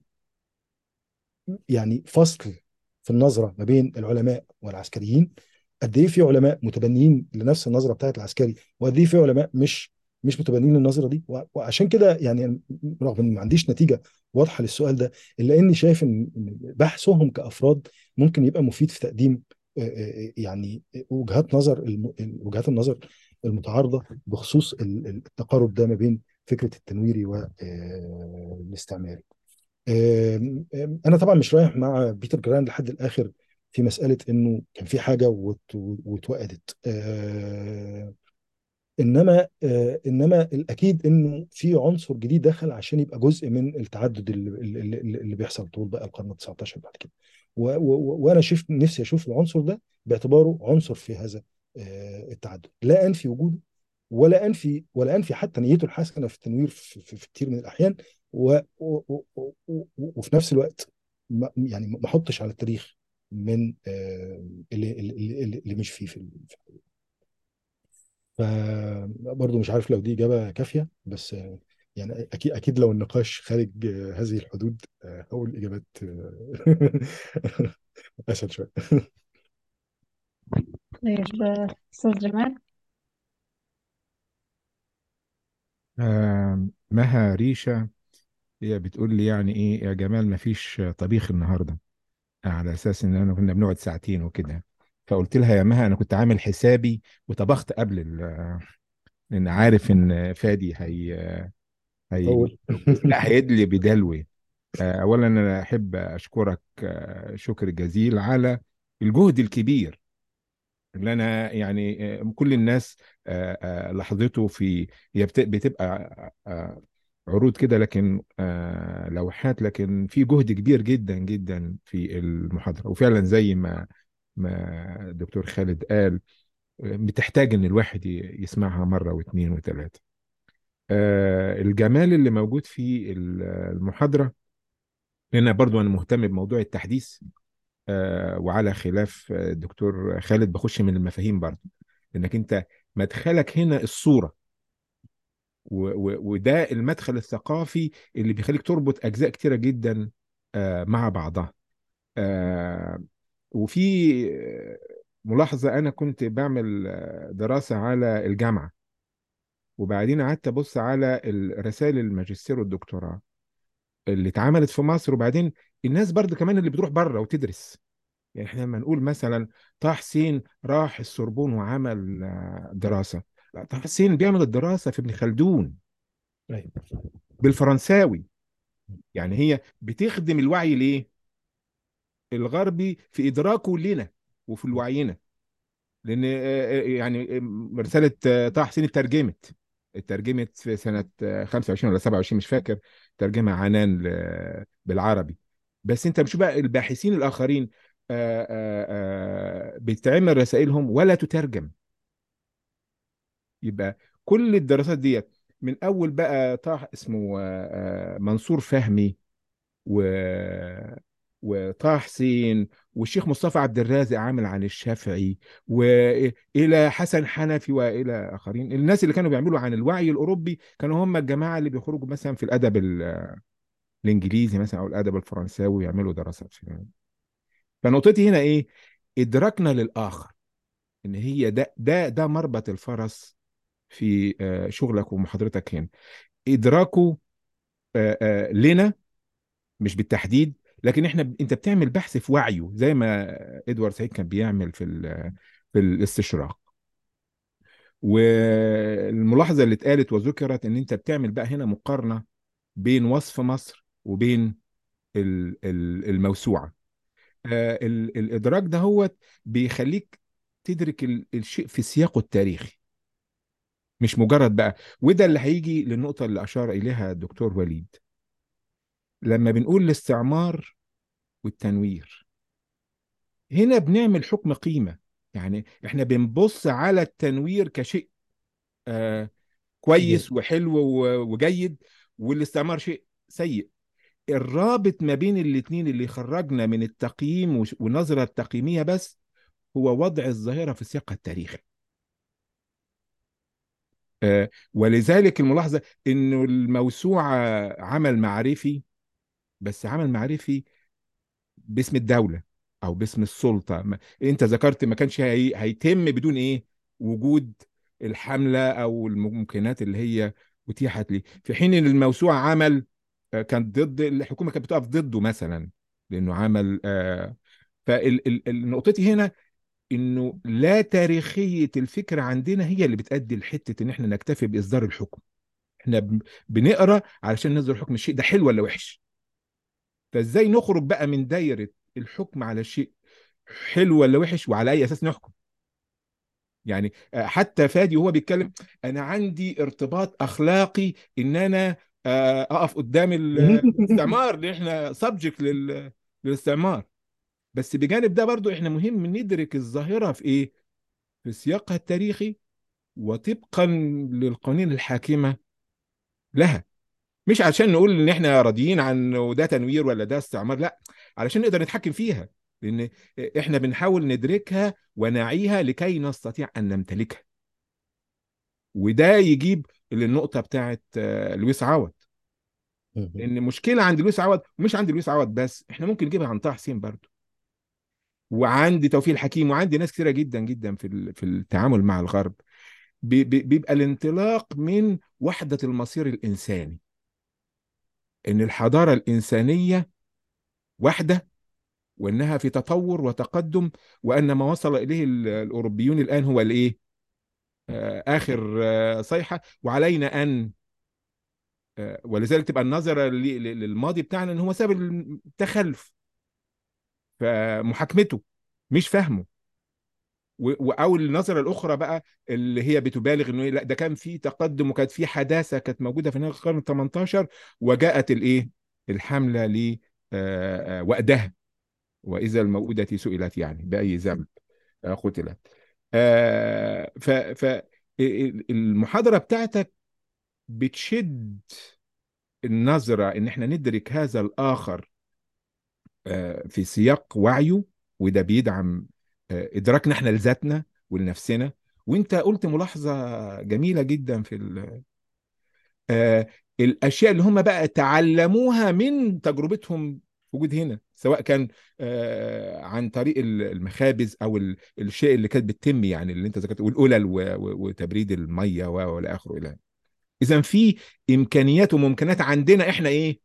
يعني فصل في النظره ما بين العلماء والعسكريين قد ايه في علماء متبنيين لنفس النظره بتاعت العسكري وقد ايه في علماء مش مش متبنيين للنظره دي و- وعشان كده يعني رغم ان ما عنديش نتيجه واضحه للسؤال ده الا اني شايف ان إن بحثهم كافراد ممكن يبقى مفيد في تقديم آه، آه، يعني وجهات نظر الم- وجهات النظر المتعارضه بخصوص ال- ال- التقارب ده ما بين فكره التنويري والاستعماري آم، آم، انا طبعا مش رايح مع بيتر جراند لحد الاخر في مساله انه كان في حاجه وات- واتوقدت آه، انما آه، انما الاكيد انه في عنصر جديد دخل عشان يبقى جزء من التعدد اللي, اللي, اللي اللي بيحصل طول بقى القرن ال 19 بعد كده و- و- وانا شفت نفسي اشوف العنصر ده باعتباره عنصر في هذا آه، التعدد لا انفي وجوده ولا انفي ولا انفي حتى نيته الحسنه في التنوير في, في, في كتير من الاحيان و و و و و وفي نفس الوقت ما يعني ما احطش على التاريخ من آه، اللي, اللي, اللي اللي مش فيه في ال- في فبرضه مش عارف لو دي إجابة كافية بس آه، يعني أكيد أكيد لو النقاش خارج آه، هذه الحدود آه، هقول إجابات آه، أسهل شوية طيب آه، أستاذ جمال آه مها ريشة هي بتقول لي يعني ايه يا جمال ما فيش طبيخ النهارده على اساس ان انا كنا بنقعد ساعتين وكده فقلت لها يا مها انا كنت عامل حسابي وطبخت قبل ال- لان عارف ان فادي هي هي أول لا هيدلي بدلوي آه، اولا انا احب اشكرك آه، شكر جزيل على الجهد الكبير اللي انا يعني آه، كل الناس آه، آه، لاحظته في هي بت- بتبقى آه، عروض كده لكن آه، لوحات لكن في جهد كبير جدا جدا في المحاضرة وفعلا زي ما ما الدكتور خالد قال آه، بتحتاج ان الواحد ي- يسمعها مرة واثنين وثلاثة آه، الجمال اللي موجود في ال- المحاضرة لان برضو انا مهتم بموضوع التحديث آه، وعلى خلاف آه، الدكتور خالد بخش من المفاهيم برضو انك انت مدخلك هنا الصورة و- و- وده المدخل الثقافي اللي بيخليك تربط اجزاء كتيرة جدا آه، مع بعضها آه، وفي آه، ملاحظة انا كنت بعمل آه، دراسة على الجامعة وبعدين قعدت ابص على الرسائل الماجستير والدكتوراه اللي اتعملت في مصر وبعدين الناس برضه كمان اللي بتروح بره وتدرس يعني احنا لما نقول مثلا طه حسين راح السوربون وعمل آه، دراسة لا طه حسين بيعمل الدراسة في ابن خلدون أيوة. بالفرنساوي يعني هي بتخدم الوعي ليه الغربي في إدراكه لنا وفي وعينا لأن آه، آه، يعني آه، رسالة آه، طه حسين اترجمت اترجمت في سنة آه، 25 ولا 27 مش فاكر ترجمة عنان ل- بالعربي بس انت بتشوف بقى الباحثين الآخرين آه، آه، آه، بتعمل رسائلهم ولا تترجم يبقى كل الدراسات ديت من اول بقى طه اسمه آه، آه، منصور فهمي و وطه حسين والشيخ مصطفى عبد الرازق عامل عن الشافعي والى حسن حنفي والى اخرين الناس اللي كانوا بيعملوا عن الوعي الاوروبي كانوا هم الجماعه اللي بيخرجوا مثلا في الادب ال- الانجليزي مثلا او الادب الفرنساوي يعملوا دراسات في فنقطتي هنا ايه ادراكنا للاخر ان هي ده ده ده مربط الفرس في آه، شغلك ومحاضرتك هنا ادراكه آه، آه، لنا مش بالتحديد لكن احنا انت بتعمل بحث في وعيه زي ما ادوارد سعيد كان بيعمل في ال- في الاستشراق والملاحظه اللي اتقالت وذكرت ان انت بتعمل بقى هنا مقارنه بين وصف مصر وبين ال- ال- الموسوعه آه، ال- الادراك ده هو بيخليك تدرك ال- الشيء في سياقه التاريخي مش مجرد بقى وده اللي هيجي للنقطة اللي أشار إليها الدكتور وليد لما بنقول الاستعمار والتنوير هنا بنعمل حكم قيمة يعني احنا بنبص على التنوير كشيء آه جيد كويس وحلو و- وجيد والاستعمار شيء سيء الرابط ما بين الاتنين اللي خرجنا من التقييم وش- والنظرة التقييمية بس هو وضع الظاهرة في سياقها التاريخي آه ولذلك الملاحظة انه الموسوعة عمل معرفي بس عمل معرفي باسم الدولة او باسم السلطة ما انت ذكرت ما كانش هي... هيتم بدون ايه وجود الحملة او الممكنات اللي هي اتيحت لي في حين ان الموسوعة عمل آه، كانت ضد الحكومة كانت بتقف ضده مثلا لانه عمل آه فالنقطتي هنا انه لا تاريخية الفكرة عندنا هي اللي بتؤدي لحتة ان احنا نكتفي باصدار الحكم احنا بن- بنقرا علشان نصدر حكم الشيء ده حلو ولا وحش فازاي نخرج بقى من دايرة الحكم على شيء حلو ولا وحش وعلى اي اساس نحكم يعني آه، حتى فادي وهو بيتكلم انا عندي ارتباط اخلاقي ان انا آه، اقف قدام ال- الاستعمار لان احنا سبجكت للاستعمار بس بجانب ده برضو احنا مهم ندرك الظاهرة في ايه في سياقها التاريخي وطبقا للقوانين الحاكمة لها مش عشان نقول ان احنا راضيين عن وده تنوير ولا ده استعمار لا علشان نقدر نتحكم فيها لان احنا بنحاول ندركها ونعيها لكي نستطيع ان نمتلكها وده يجيب للنقطة بتاعت آه، لويس عوض لان مشكلة عند لويس عوض ومش عند لويس عوض بس احنا ممكن نجيبها عن طه حسين برضو وعندي توفيق الحكيم وعندي ناس كتيرة جدا جدا في ال- في التعامل مع الغرب بي- بي- بيبقى الانطلاق من وحدة المصير الإنساني إن الحضارة الإنسانية واحدة وإنها في تطور وتقدم وأن ما وصل إليه ال- الأوروبيون الآن هو الإيه؟ آه، آخر آه، صيحة وعلينا أن آه، ولذلك تبقى النظرة ل- ل- للماضي بتاعنا إن هو سبب التخلف فمحاكمته مش فهمه و- و- او النظره الاخرى بقى اللي هي بتبالغ انه إيه، لا ده كان في تقدم وكانت في حداثه كانت موجوده في نهايه القرن ال 18 وجاءت الايه الحمله ل آه، آه، وأدها واذا الموءودة سئلت يعني باي ذنب آه، قتلت آه، ف ف ال- المحاضره بتاعتك بتشد النظره ان احنا ندرك هذا الاخر آه، في سياق وعيه وده بيدعم آه، ادراكنا احنا لذاتنا ولنفسنا وانت قلت ملاحظه جميله جدا في ال- آه، الاشياء اللي هم بقى تعلموها من تجربتهم وجود هنا سواء كان آه، عن طريق ال- المخابز او ال- الشيء اللي كانت بتتم يعني اللي انت ذكرته والقلل و- و- وتبريد الميه و- والى اخره الى اذا في امكانيات وممكنات عندنا احنا ايه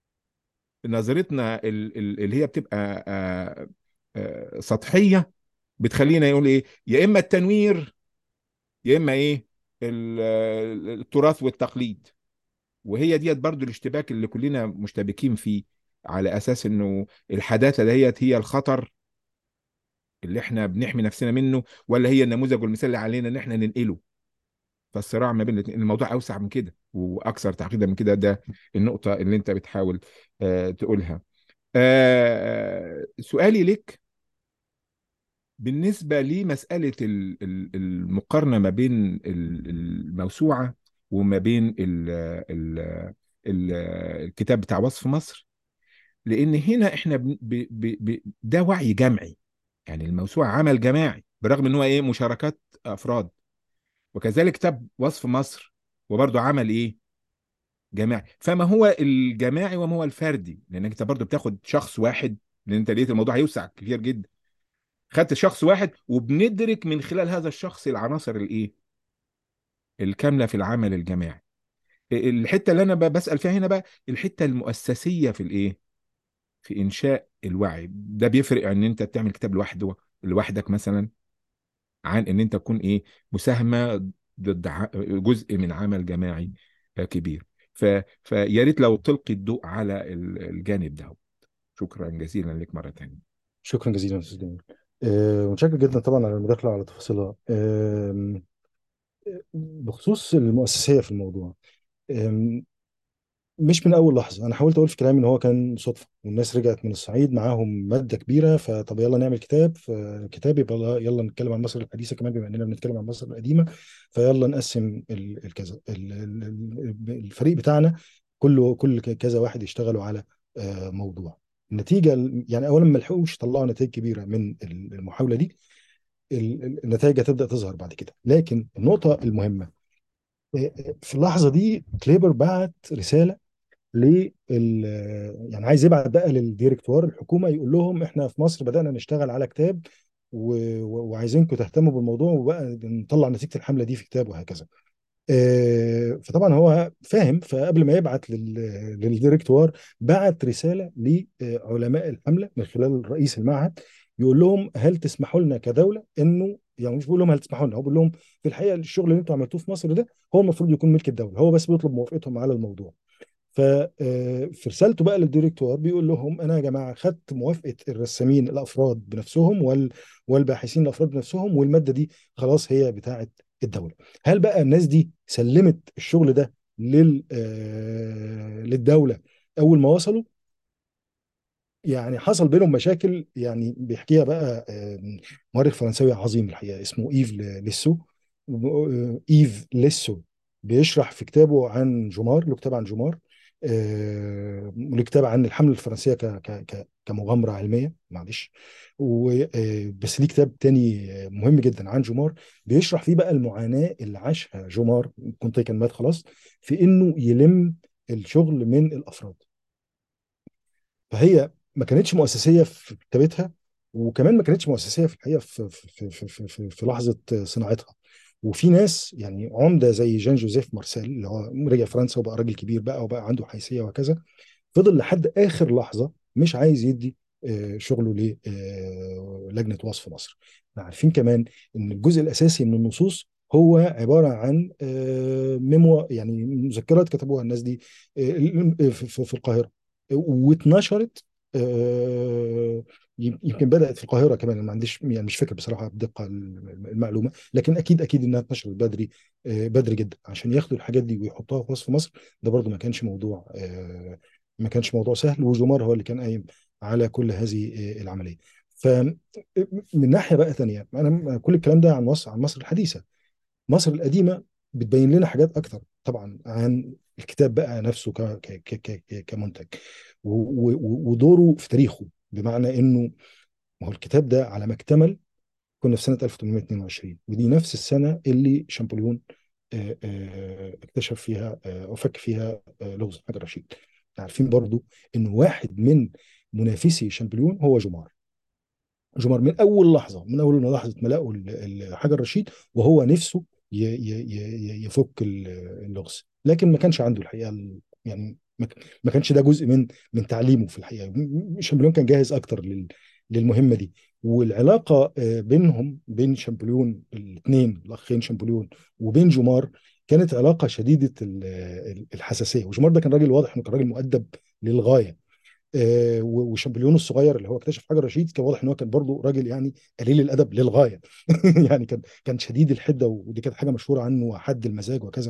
نظرتنا ال- ال- اللي هي بتبقى آه، آه، سطحية بتخلينا يقول ايه يا اما التنوير يا اما ايه ال- آه، التراث والتقليد وهي ديت برضو الاشتباك اللي كلنا مشتبكين فيه على اساس انه الحداثة ديت هي الخطر اللي احنا بنحمي نفسنا منه ولا هي النموذج والمثال اللي علينا ان احنا ننقله فالصراع ما بين الاتنين الموضوع اوسع من كده واكثر تعقيدا من كده ده النقطة اللي انت بتحاول آه، تقولها آه، سؤالي لك بالنسبة لمسألة ال- ال- المقارنة ما بين ال- الموسوعة وما بين ال ال ال الكتاب بتاع وصف مصر لأن هنا احنا بن- ب ب ب ده وعي جمعي يعني الموسوعة عمل جماعي برغم ان هو ايه مشاركات افراد وكذلك كتاب وصف مصر وبرضه عمل ايه جماعي فما هو الجماعي وما هو الفردي لانك انت برضه بتاخد شخص واحد لان انت لقيت الموضوع هيوسع كتير جدا خدت شخص واحد وبندرك من خلال هذا الشخص العناصر الايه الكامله في العمل الجماعي الحته اللي انا ب- بسال فيها هنا بقى الحته المؤسسيه في الايه في انشاء الوعي ده بيفرق ان انت بتعمل كتاب لوحده لوحدك مثلا عن ان انت تكون ايه مساهمه ضد ع- جزء من عمل جماعي كبير ف... فيا ريت لو تلقي الضوء على ال- الجانب ده شكرا جزيلا لك مره ثانيه شكرا جزيلا استاذ جميل آه، متشكر جدا طبعا على المداخله وعلى تفاصيلها آم، بخصوص المؤسسيه في الموضوع آم، مش من اول لحظه انا حاولت اقول في كلامي ان هو كان صدفه والناس رجعت من الصعيد معاهم ماده كبيره فطب يلا نعمل كتاب فكتاب يبقى يلا يلا نتكلم عن مصر الحديثه كمان بما اننا بنتكلم عن مصر القديمه فيلا نقسم ال- الكذا ال- ال- ال- الفريق بتاعنا كله كل ك- كذا واحد يشتغلوا على آه، موضوع النتيجه يعني اولا ما لحقوش يطلعوا نتائج كبيره من المحاوله دي ال- ال- النتائج هتبدا تظهر بعد كده لكن النقطه المهمه آه، في اللحظه دي كليبر بعت رساله لل يعني عايز يبعت بقى للديركتوار الحكومه يقول لهم احنا في مصر بدانا نشتغل على كتاب و... و- وعايزينكم تهتموا بالموضوع وبقى نطلع نتيجه الحمله دي في كتاب وهكذا. آه، فطبعا هو فاهم فقبل ما يبعت لل... للديركتوار بعت رساله لعلماء الحمله من خلال رئيس المعهد يقول لهم هل تسمحوا لنا كدوله انه يعني مش بيقول لهم هل تسمحوا لنا هو بيقول لهم في الحقيقه الشغل اللي انتم عملتوه في مصر ده هو المفروض يكون ملك الدوله هو بس بيطلب موافقتهم على الموضوع. ففي رسالته بقى للديريكتور بيقول لهم انا يا جماعه خدت موافقه الرسامين الافراد بنفسهم وال والباحثين الافراد بنفسهم والماده دي خلاص هي بتاعه الدوله هل بقى الناس دي سلمت الشغل ده لل آه، للدوله اول ما وصلوا يعني حصل بينهم مشاكل يعني بيحكيها بقى آه، مؤرخ فرنساوي عظيم الحقيقه اسمه ايف ليسو آه، ايف ليسو بيشرح في كتابه عن جومار له كتاب عن جومار آه، وله كتاب عن الحمله الفرنسيه ك ك ك كمغامره علميه معلش و آه، بس ليه كتاب تاني آه، مهم جدا عن جومار بيشرح فيه بقى المعاناه اللي عاشها جومار كنت كان مات خلاص في انه يلم الشغل من الافراد فهي ما كانتش مؤسسيه في كتابتها وكمان ما كانتش مؤسسيه في الحقيقه في في في في, في, في لحظه صناعتها وفي ناس يعني عمده زي جان جوزيف مارسيل اللي هو رجع فرنسا وبقى راجل كبير بقى وبقى عنده حيثيه وهكذا فضل لحد اخر لحظه مش عايز يدي آه، شغله للجنه وصف مصر. احنا عارفين كمان ان الجزء الاساسي من النصوص هو عباره عن آه، ميمو يعني مذكرات كتبوها الناس دي آه، في في- في القاهره واتنشرت آه، يمكن بدات في القاهره كمان أنا ما عنديش يعني مش فاكر بصراحه بدقه المعلومه لكن اكيد اكيد انها اتنشرت بدري آه، بدري جدا عشان ياخدوا الحاجات دي ويحطوها في وصف مصر ده برضو ما كانش موضوع آه، ما كانش موضوع سهل وجمار هو اللي كان قايم على كل هذه آه، العمليه فمن ناحيه بقى ثانيه انا كل الكلام ده عن مصر عن مصر الحديثه مصر القديمه بتبين لنا حاجات اكتر طبعا عن الكتاب بقى نفسه ك ك ك ك كمنتج و- و- ودوره في تاريخه بمعنى انه ما هو الكتاب ده على ما اكتمل كنا في سنه 1822 ودي نفس السنه اللي شامبوليون آه، آه، اكتشف فيها آه، او فك فيها آه، لغز حجر رشيد عارفين برضو ان واحد من منافسي شامبوليون هو جمار جمار من اول لحظه من اول لحظه ما لقوا ال- الحجر الرشيد وهو نفسه ي- ي- ي- يفك ال- اللغز لكن ما كانش عنده الحقيقه ال- يعني ما ك- ما كانش ده جزء من من تعليمه في الحقيقه م- شامبليون كان جاهز اكتر لل- للمهمه دي والعلاقه آه، بينهم بين شامبليون الاثنين الاخين شامبليون وبين جمار كانت علاقه شديده ال- ال- الحساسيه وجمار ده كان راجل واضح انه كان راجل مؤدب للغايه آه، و- وشامبليون الصغير اللي هو اكتشف حجر رشيد كان واضح ان هو كان برضه راجل يعني قليل الادب للغايه يعني كان كان شديد الحده ودي كانت حاجه مشهوره عنه حد المزاج وكذا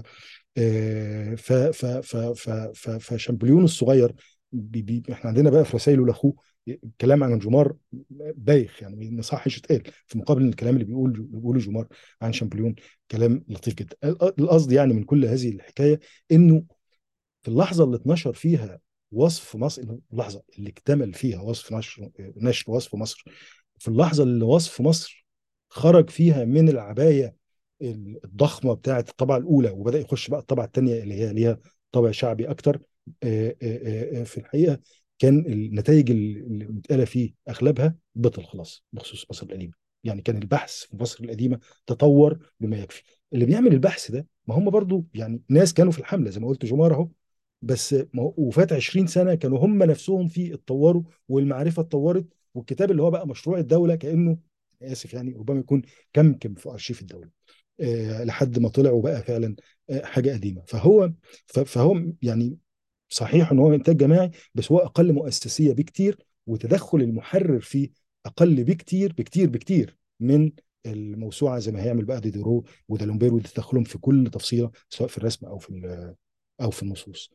آه، ف ف ف ف ف فشامبليون الصغير بي بي احنا عندنا بقى في رسائله لاخوه كلام عن جمار بايخ يعني ما صحش يتقال في مقابل الكلام اللي بيقول بيقوله جمار عن شامبليون كلام لطيف جدا القصد يعني من كل هذه الحكايه انه في اللحظه اللي اتنشر فيها وصف مصر اللحظه اللي اكتمل فيها وصف نشر نشر وصف مصر في اللحظه اللي وصف مصر خرج فيها من العبايه الضخمه بتاعه الطبعه الاولى وبدا يخش بقى الطبعه الثانيه اللي هي ليها طابع شعبي اكتر آه، آه، آه، في الحقيقه كان النتائج اللي متقاله فيه اغلبها بطل خلاص بخصوص مصر القديمه يعني كان البحث في مصر القديمه تطور بما يكفي اللي بيعمل البحث ده ما هم برضو يعني ناس كانوا في الحمله زي ما قلت جمار اهو بس ما هو- وفات 20 سنه كانوا هم نفسهم فيه اتطوروا والمعرفه اتطورت والكتاب اللي هو بقى مشروع الدوله كانه اسف يعني ربما يكون كمكم في ارشيف الدوله آه، لحد ما طلع وبقى فعلا آه، حاجه قديمه فهو ف- فهو يعني صحيح ان هو انتاج جماعي بس هو اقل مؤسسيه بكتير وتدخل المحرر فيه اقل بكتير بكتير بكتير من الموسوعه زي ما هيعمل بقى ديديرو ودالومبير وتدخلهم في كل تفصيله سواء في الرسم او في ال- او في النصوص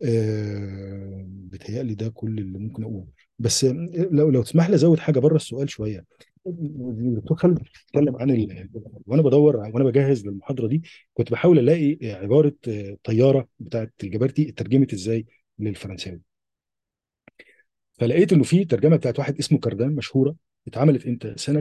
آه، بيتهيألي ده كل اللي ممكن اقوله بس لو لو تسمح لي ازود حاجه بره السؤال شويه الدكتور خالد بيتكلم عن ال... وانا بدور وانا بجهز للمحاضره دي كنت بحاول الاقي عباره آه، طياره بتاعت الجبرتي اترجمت ازاي للفرنساوي فلقيت انه في ترجمه بتاعت واحد اسمه كردان مشهوره اتعملت امتى سنه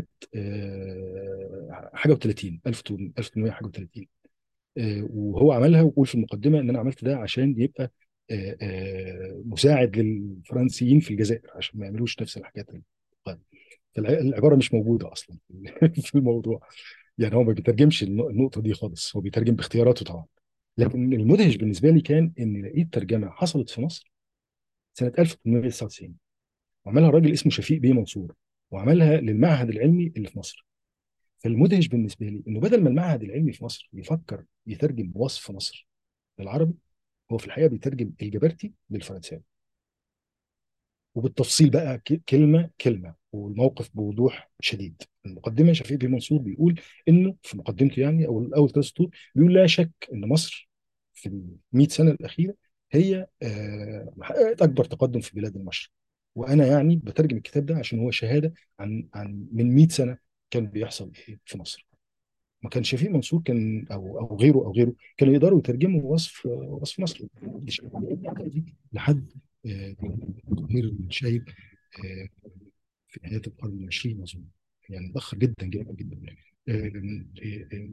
آه، حاجه و30 1800 حاجه و30 آه، وهو عملها ويقول في المقدمه ان انا عملت ده عشان يبقى آه، آه، مساعد للفرنسيين في الجزائر عشان ما يعملوش نفس الحاجات فالعباره مش موجوده اصلا في الموضوع يعني هو ما بيترجمش النق- النقطه دي خالص هو بيترجم باختياراته طبعا لكن المدهش بالنسبه لي كان ان لقيت ترجمه حصلت في مصر سنه 1899 وعملها راجل اسمه شفيق بيه منصور وعملها للمعهد العلمي اللي في مصر فالمدهش بالنسبه لي انه بدل ما المعهد العلمي في مصر يفكر يترجم وصف مصر للعربي هو في الحقيقه بيترجم الجبرتي للفرنساوي وبالتفصيل بقى ك- كلمه كلمه والموقف بوضوح شديد المقدمه شفيق بن منصور بيقول انه في مقدمته يعني او اول ثلاث سطور بيقول لا شك ان مصر في ال 100 سنه الاخيره هي آه، حققت اكبر تقدم في بلاد المشرق وانا يعني بترجم الكتاب ده عشان هو شهاده عن عن من 100 سنه كان بيحصل ايه في مصر ما كان شفيق منصور كان او او غيره او غيره كانوا يقدروا يترجموا وصف وصف مصر دي لحد آه، تطهير الشايب آه، في نهايه القرن العشرين اظن يعني متاخر جدا جدا جدا آه، آه، آه،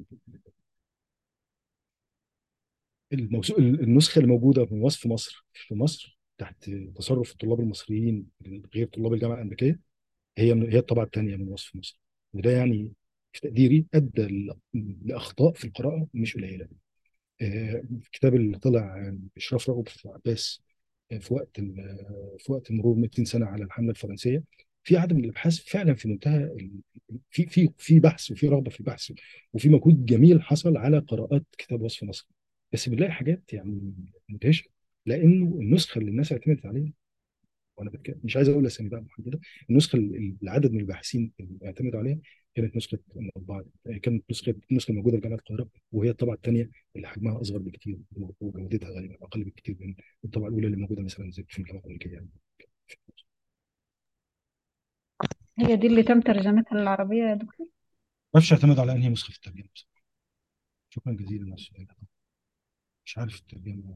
الموسو- النسخه الموجوده من وصف مصر في مصر تحت تصرف الطلاب المصريين غير طلاب الجامعه الامريكيه هي هي الطبعه الثانيه من وصف مصر وده يعني في تقديري ادى ل- لاخطاء في القراءه مش قليله آه، الكتاب اللي طلع اشراف رغب في عباس آه، في وقت ال- في وقت مرور 200 سنه على الحمله الفرنسيه في عدد من الابحاث فعلا في منتهى ال- في في في بحث وفي رغبه في البحث وفي مجهود جميل حصل على قراءات كتاب وصف مصر بس بنلاقي حاجات يعني مدهشه لانه النسخه اللي الناس اعتمدت عليها وانا بتكلم مش عايز اقول اسامي بقى محدده النسخه اللي العدد من الباحثين اللي اعتمدوا عليها كانت نسخه المطبعه كانت نسخه النسخه الموجوده في جامعه القاهره وهي الطبعه الثانيه اللي حجمها اصغر بكتير وجودتها غالبا اقل بكتير من الطبعه الاولى اللي موجوده مثلا زي في الجامعه الامريكيه يعني. هي دي اللي تم ترجمتها للعربية يا دكتور ما فيش اعتماد على انهي نسخه في الترجمه بصراحة. شكرا جزيلا على السؤال ده. مش عارف الترجمه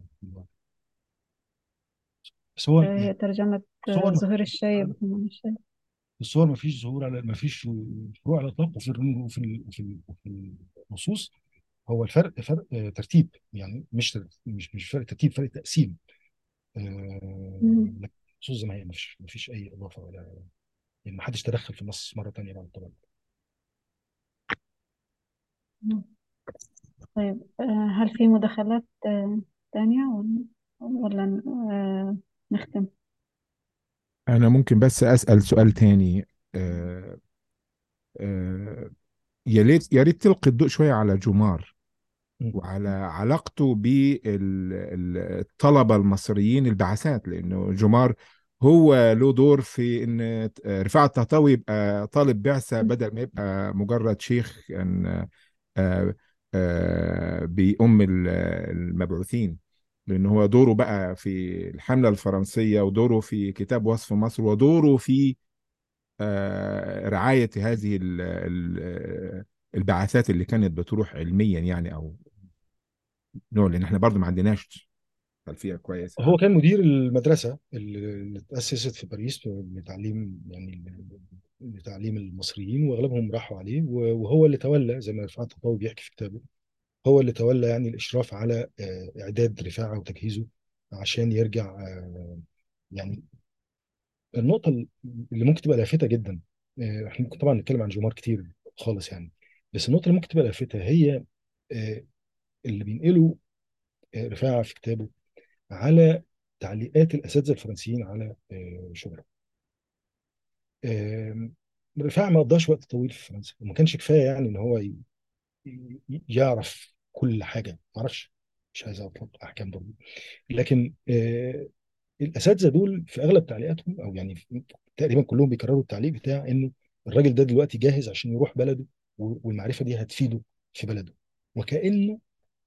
بس هو هي ترجمة صور زهير الشايب ومنى الشايب الصور ما فيش ظهور على ما فيش فروع على الاطلاق وفي الرن- وفي ال- وفي ال- وفي النصوص هو الفرق فرق آه، ترتيب يعني مش تر- مش مش فرق ترتيب فرق تقسيم آه، مم. لكن النصوص زي ما هي ما فيش ما فيش اي اضافه ولا يعني ما حدش تدخل في النص مره ثانيه بعد الطبع مم. طيب آه، هل في مداخلات آه، تانية ولا ولا آه، نختم أنا ممكن بس أسأل سؤال تاني آه، آه، يا ريت يا ريت تلقي الضوء شوية على جمار وعلى علاقته بالطلبة المصريين البعثات لأنه جمار هو له دور في إن رفاعة الطهطاوي يبقى طالب بعثة بدل ما يبقى مجرد شيخ كان آه، آه، بيؤم ال- المبعوثين لأنه هو دوره بقى في الحملة الفرنسية ودوره في كتاب وصف مصر ودوره في آه، رعاية هذه ال- ال- البعثات اللي كانت بتروح علميا يعني أو نوع لأن احنا برضو ما عندناش خلفية كويسة هو كان مدير المدرسه اللي اللي اتاسست في باريس لتعليم يعني لتعليم المصريين واغلبهم راحوا عليه وهو اللي تولى زي ما رفعت الطوي بيحكي في كتابه هو اللي تولى يعني الاشراف على آه، اعداد رفاعه وتجهيزه عشان يرجع آه، يعني النقطه اللي ممكن تبقى لافته جدا آه، احنا ممكن طبعا نتكلم عن جمار كتير خالص يعني بس النقطه اللي ممكن تبقى لافته هي آه، اللي بينقله آه، رفاعه في كتابه على تعليقات الاساتذه الفرنسيين على آه، شغله آه، رفاعه ما قضاش وقت طويل في فرنسا وما كانش كفايه يعني ان هو ي- ي- يعرف كل حاجه ما اعرفش مش عايز اطلق احكام برضه لكن آه، الاساتذه دول في اغلب تعليقاتهم او يعني في- تقريبا كلهم بيكرروا التعليق بتاع انه الراجل ده دلوقتي جاهز عشان يروح بلده و- والمعرفه دي هتفيده في بلده وكانه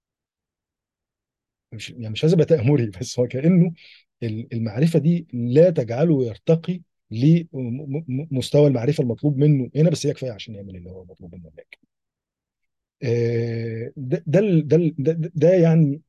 مش يعني مش عايز ابقى تامري بس هو كانه ال- المعرفه دي لا تجعله يرتقي لمستوى المعرفه المطلوب منه هنا بس هي كفايه عشان يعمل اللي هو مطلوب منه هناك آه، ده ده ال- ده ال- ده, ده ده يعني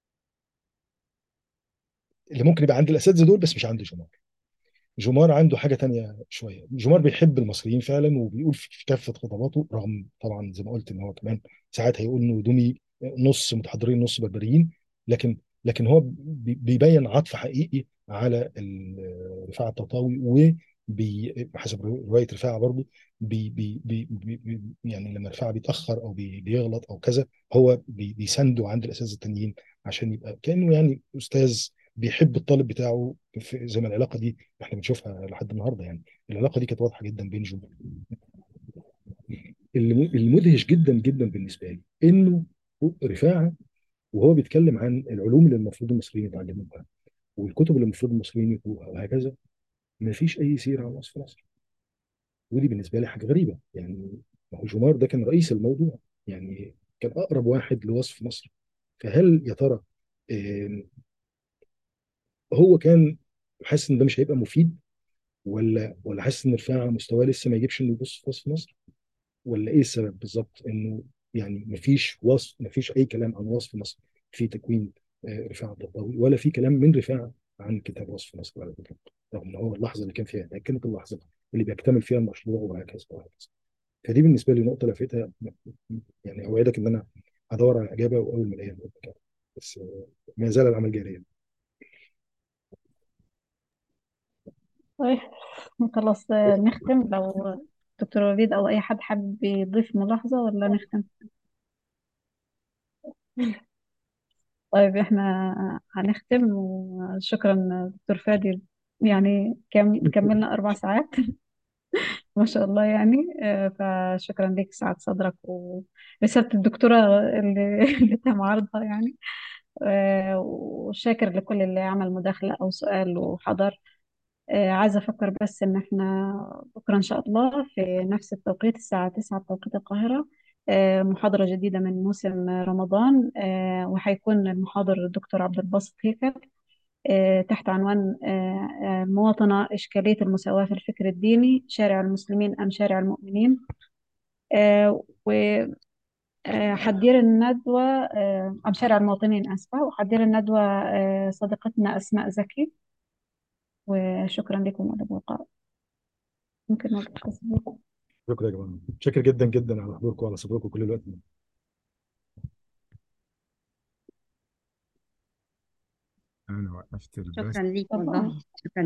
اللي ممكن يبقى عند الاساتذه دول بس مش عند جمهور جمار عنده حاجة تانية شوية جمار بيحب المصريين فعلا وبيقول في كافة خطاباته رغم طبعا زي ما قلت ان هو كمان ساعات هيقول انه دوني نص متحضرين نص بربريين لكن لكن هو بي- بيبين عطف حقيقي على ال- رفاعة الطهطاوي وحسب رواية رفاعة برضه بي بي بي بي بي يعني لما رفاعة بيتأخر أو بي بيغلط أو كذا هو بي بيسنده عند الأساتذة التانيين عشان يبقى كأنه يعني أستاذ بيحب الطالب بتاعه في زي ما العلاقة دي احنا بنشوفها لحد النهارده يعني العلاقه دي كانت واضحه جدا بين جمهور الم- المدهش جدا جدا بالنسبه لي انه رفاعه وهو بيتكلم عن العلوم اللي المفروض المصريين يتعلموها والكتب اللي المفروض المصريين يقروها وهكذا ما فيش اي سيره عن وصف مصر ودي بالنسبه لي حاجه غريبه يعني ما هو جومار ده كان رئيس الموضوع يعني كان اقرب واحد لوصف مصر فهل يا ترى آم، هو كان حاسس ان ده مش هيبقى مفيد ولا ولا حاسس ان رفاعه مستواه لسه ما يجيبش انه يبص في وصف مصر ولا ايه السبب بالظبط انه يعني مفيش وصف مفيش اي كلام عن وصف مصر في تكوين آه، رفاعه الضباوي ولا في كلام من رفاعه عن كتاب وصف مصر على فكره رغم ان هو اللحظه اللي كان فيها ده كانت اللحظه اللي بيكتمل فيها المشروع وهكذا وهكذا فدي بالنسبه لي نقطه لفتها يعني اوعدك ان انا هدور على اجابه واول ما الاقيها هقول لك يعني. بس آه، ما يزال العمل جاريا طيب خلاص آه، نختم لو دكتور وليد أو أي حد حابب يضيف ملاحظة ولا نختم طيب احنا هنختم وشكرا دكتور فادي يعني كم كملنا أربع ساعات ما شاء الله يعني آه، فشكرا لك سعة صدرك ورسالة الدكتورة اللي اللي تم عرضها يعني آه، وشاكر لكل اللي عمل مداخلة أو سؤال وحضر آه، عايزة أفكر بس إن إحنا بكرة إن شاء الله في نفس التوقيت الساعة 9 بتوقيت القاهرة آه، محاضرة جديدة من موسم رمضان آه، وهيكون المحاضر الدكتور عبد الباسط هيكل آه، تحت عنوان آه، آه، المواطنة إشكالية المساواة في الفكر الديني شارع المسلمين أم شارع المؤمنين وحدير الندوة آه، أم شارع المواطنين أسفة وحدير الندوة آه، صديقتنا أسماء زكي وشكرا لكم على اللقاء ممكن نلقى شكرا يا جماعه شاكر جدا جدا على حضوركم وعلى صبركم كل الوقت انا وقفت البث شكرا ليك طبعا والله شكرا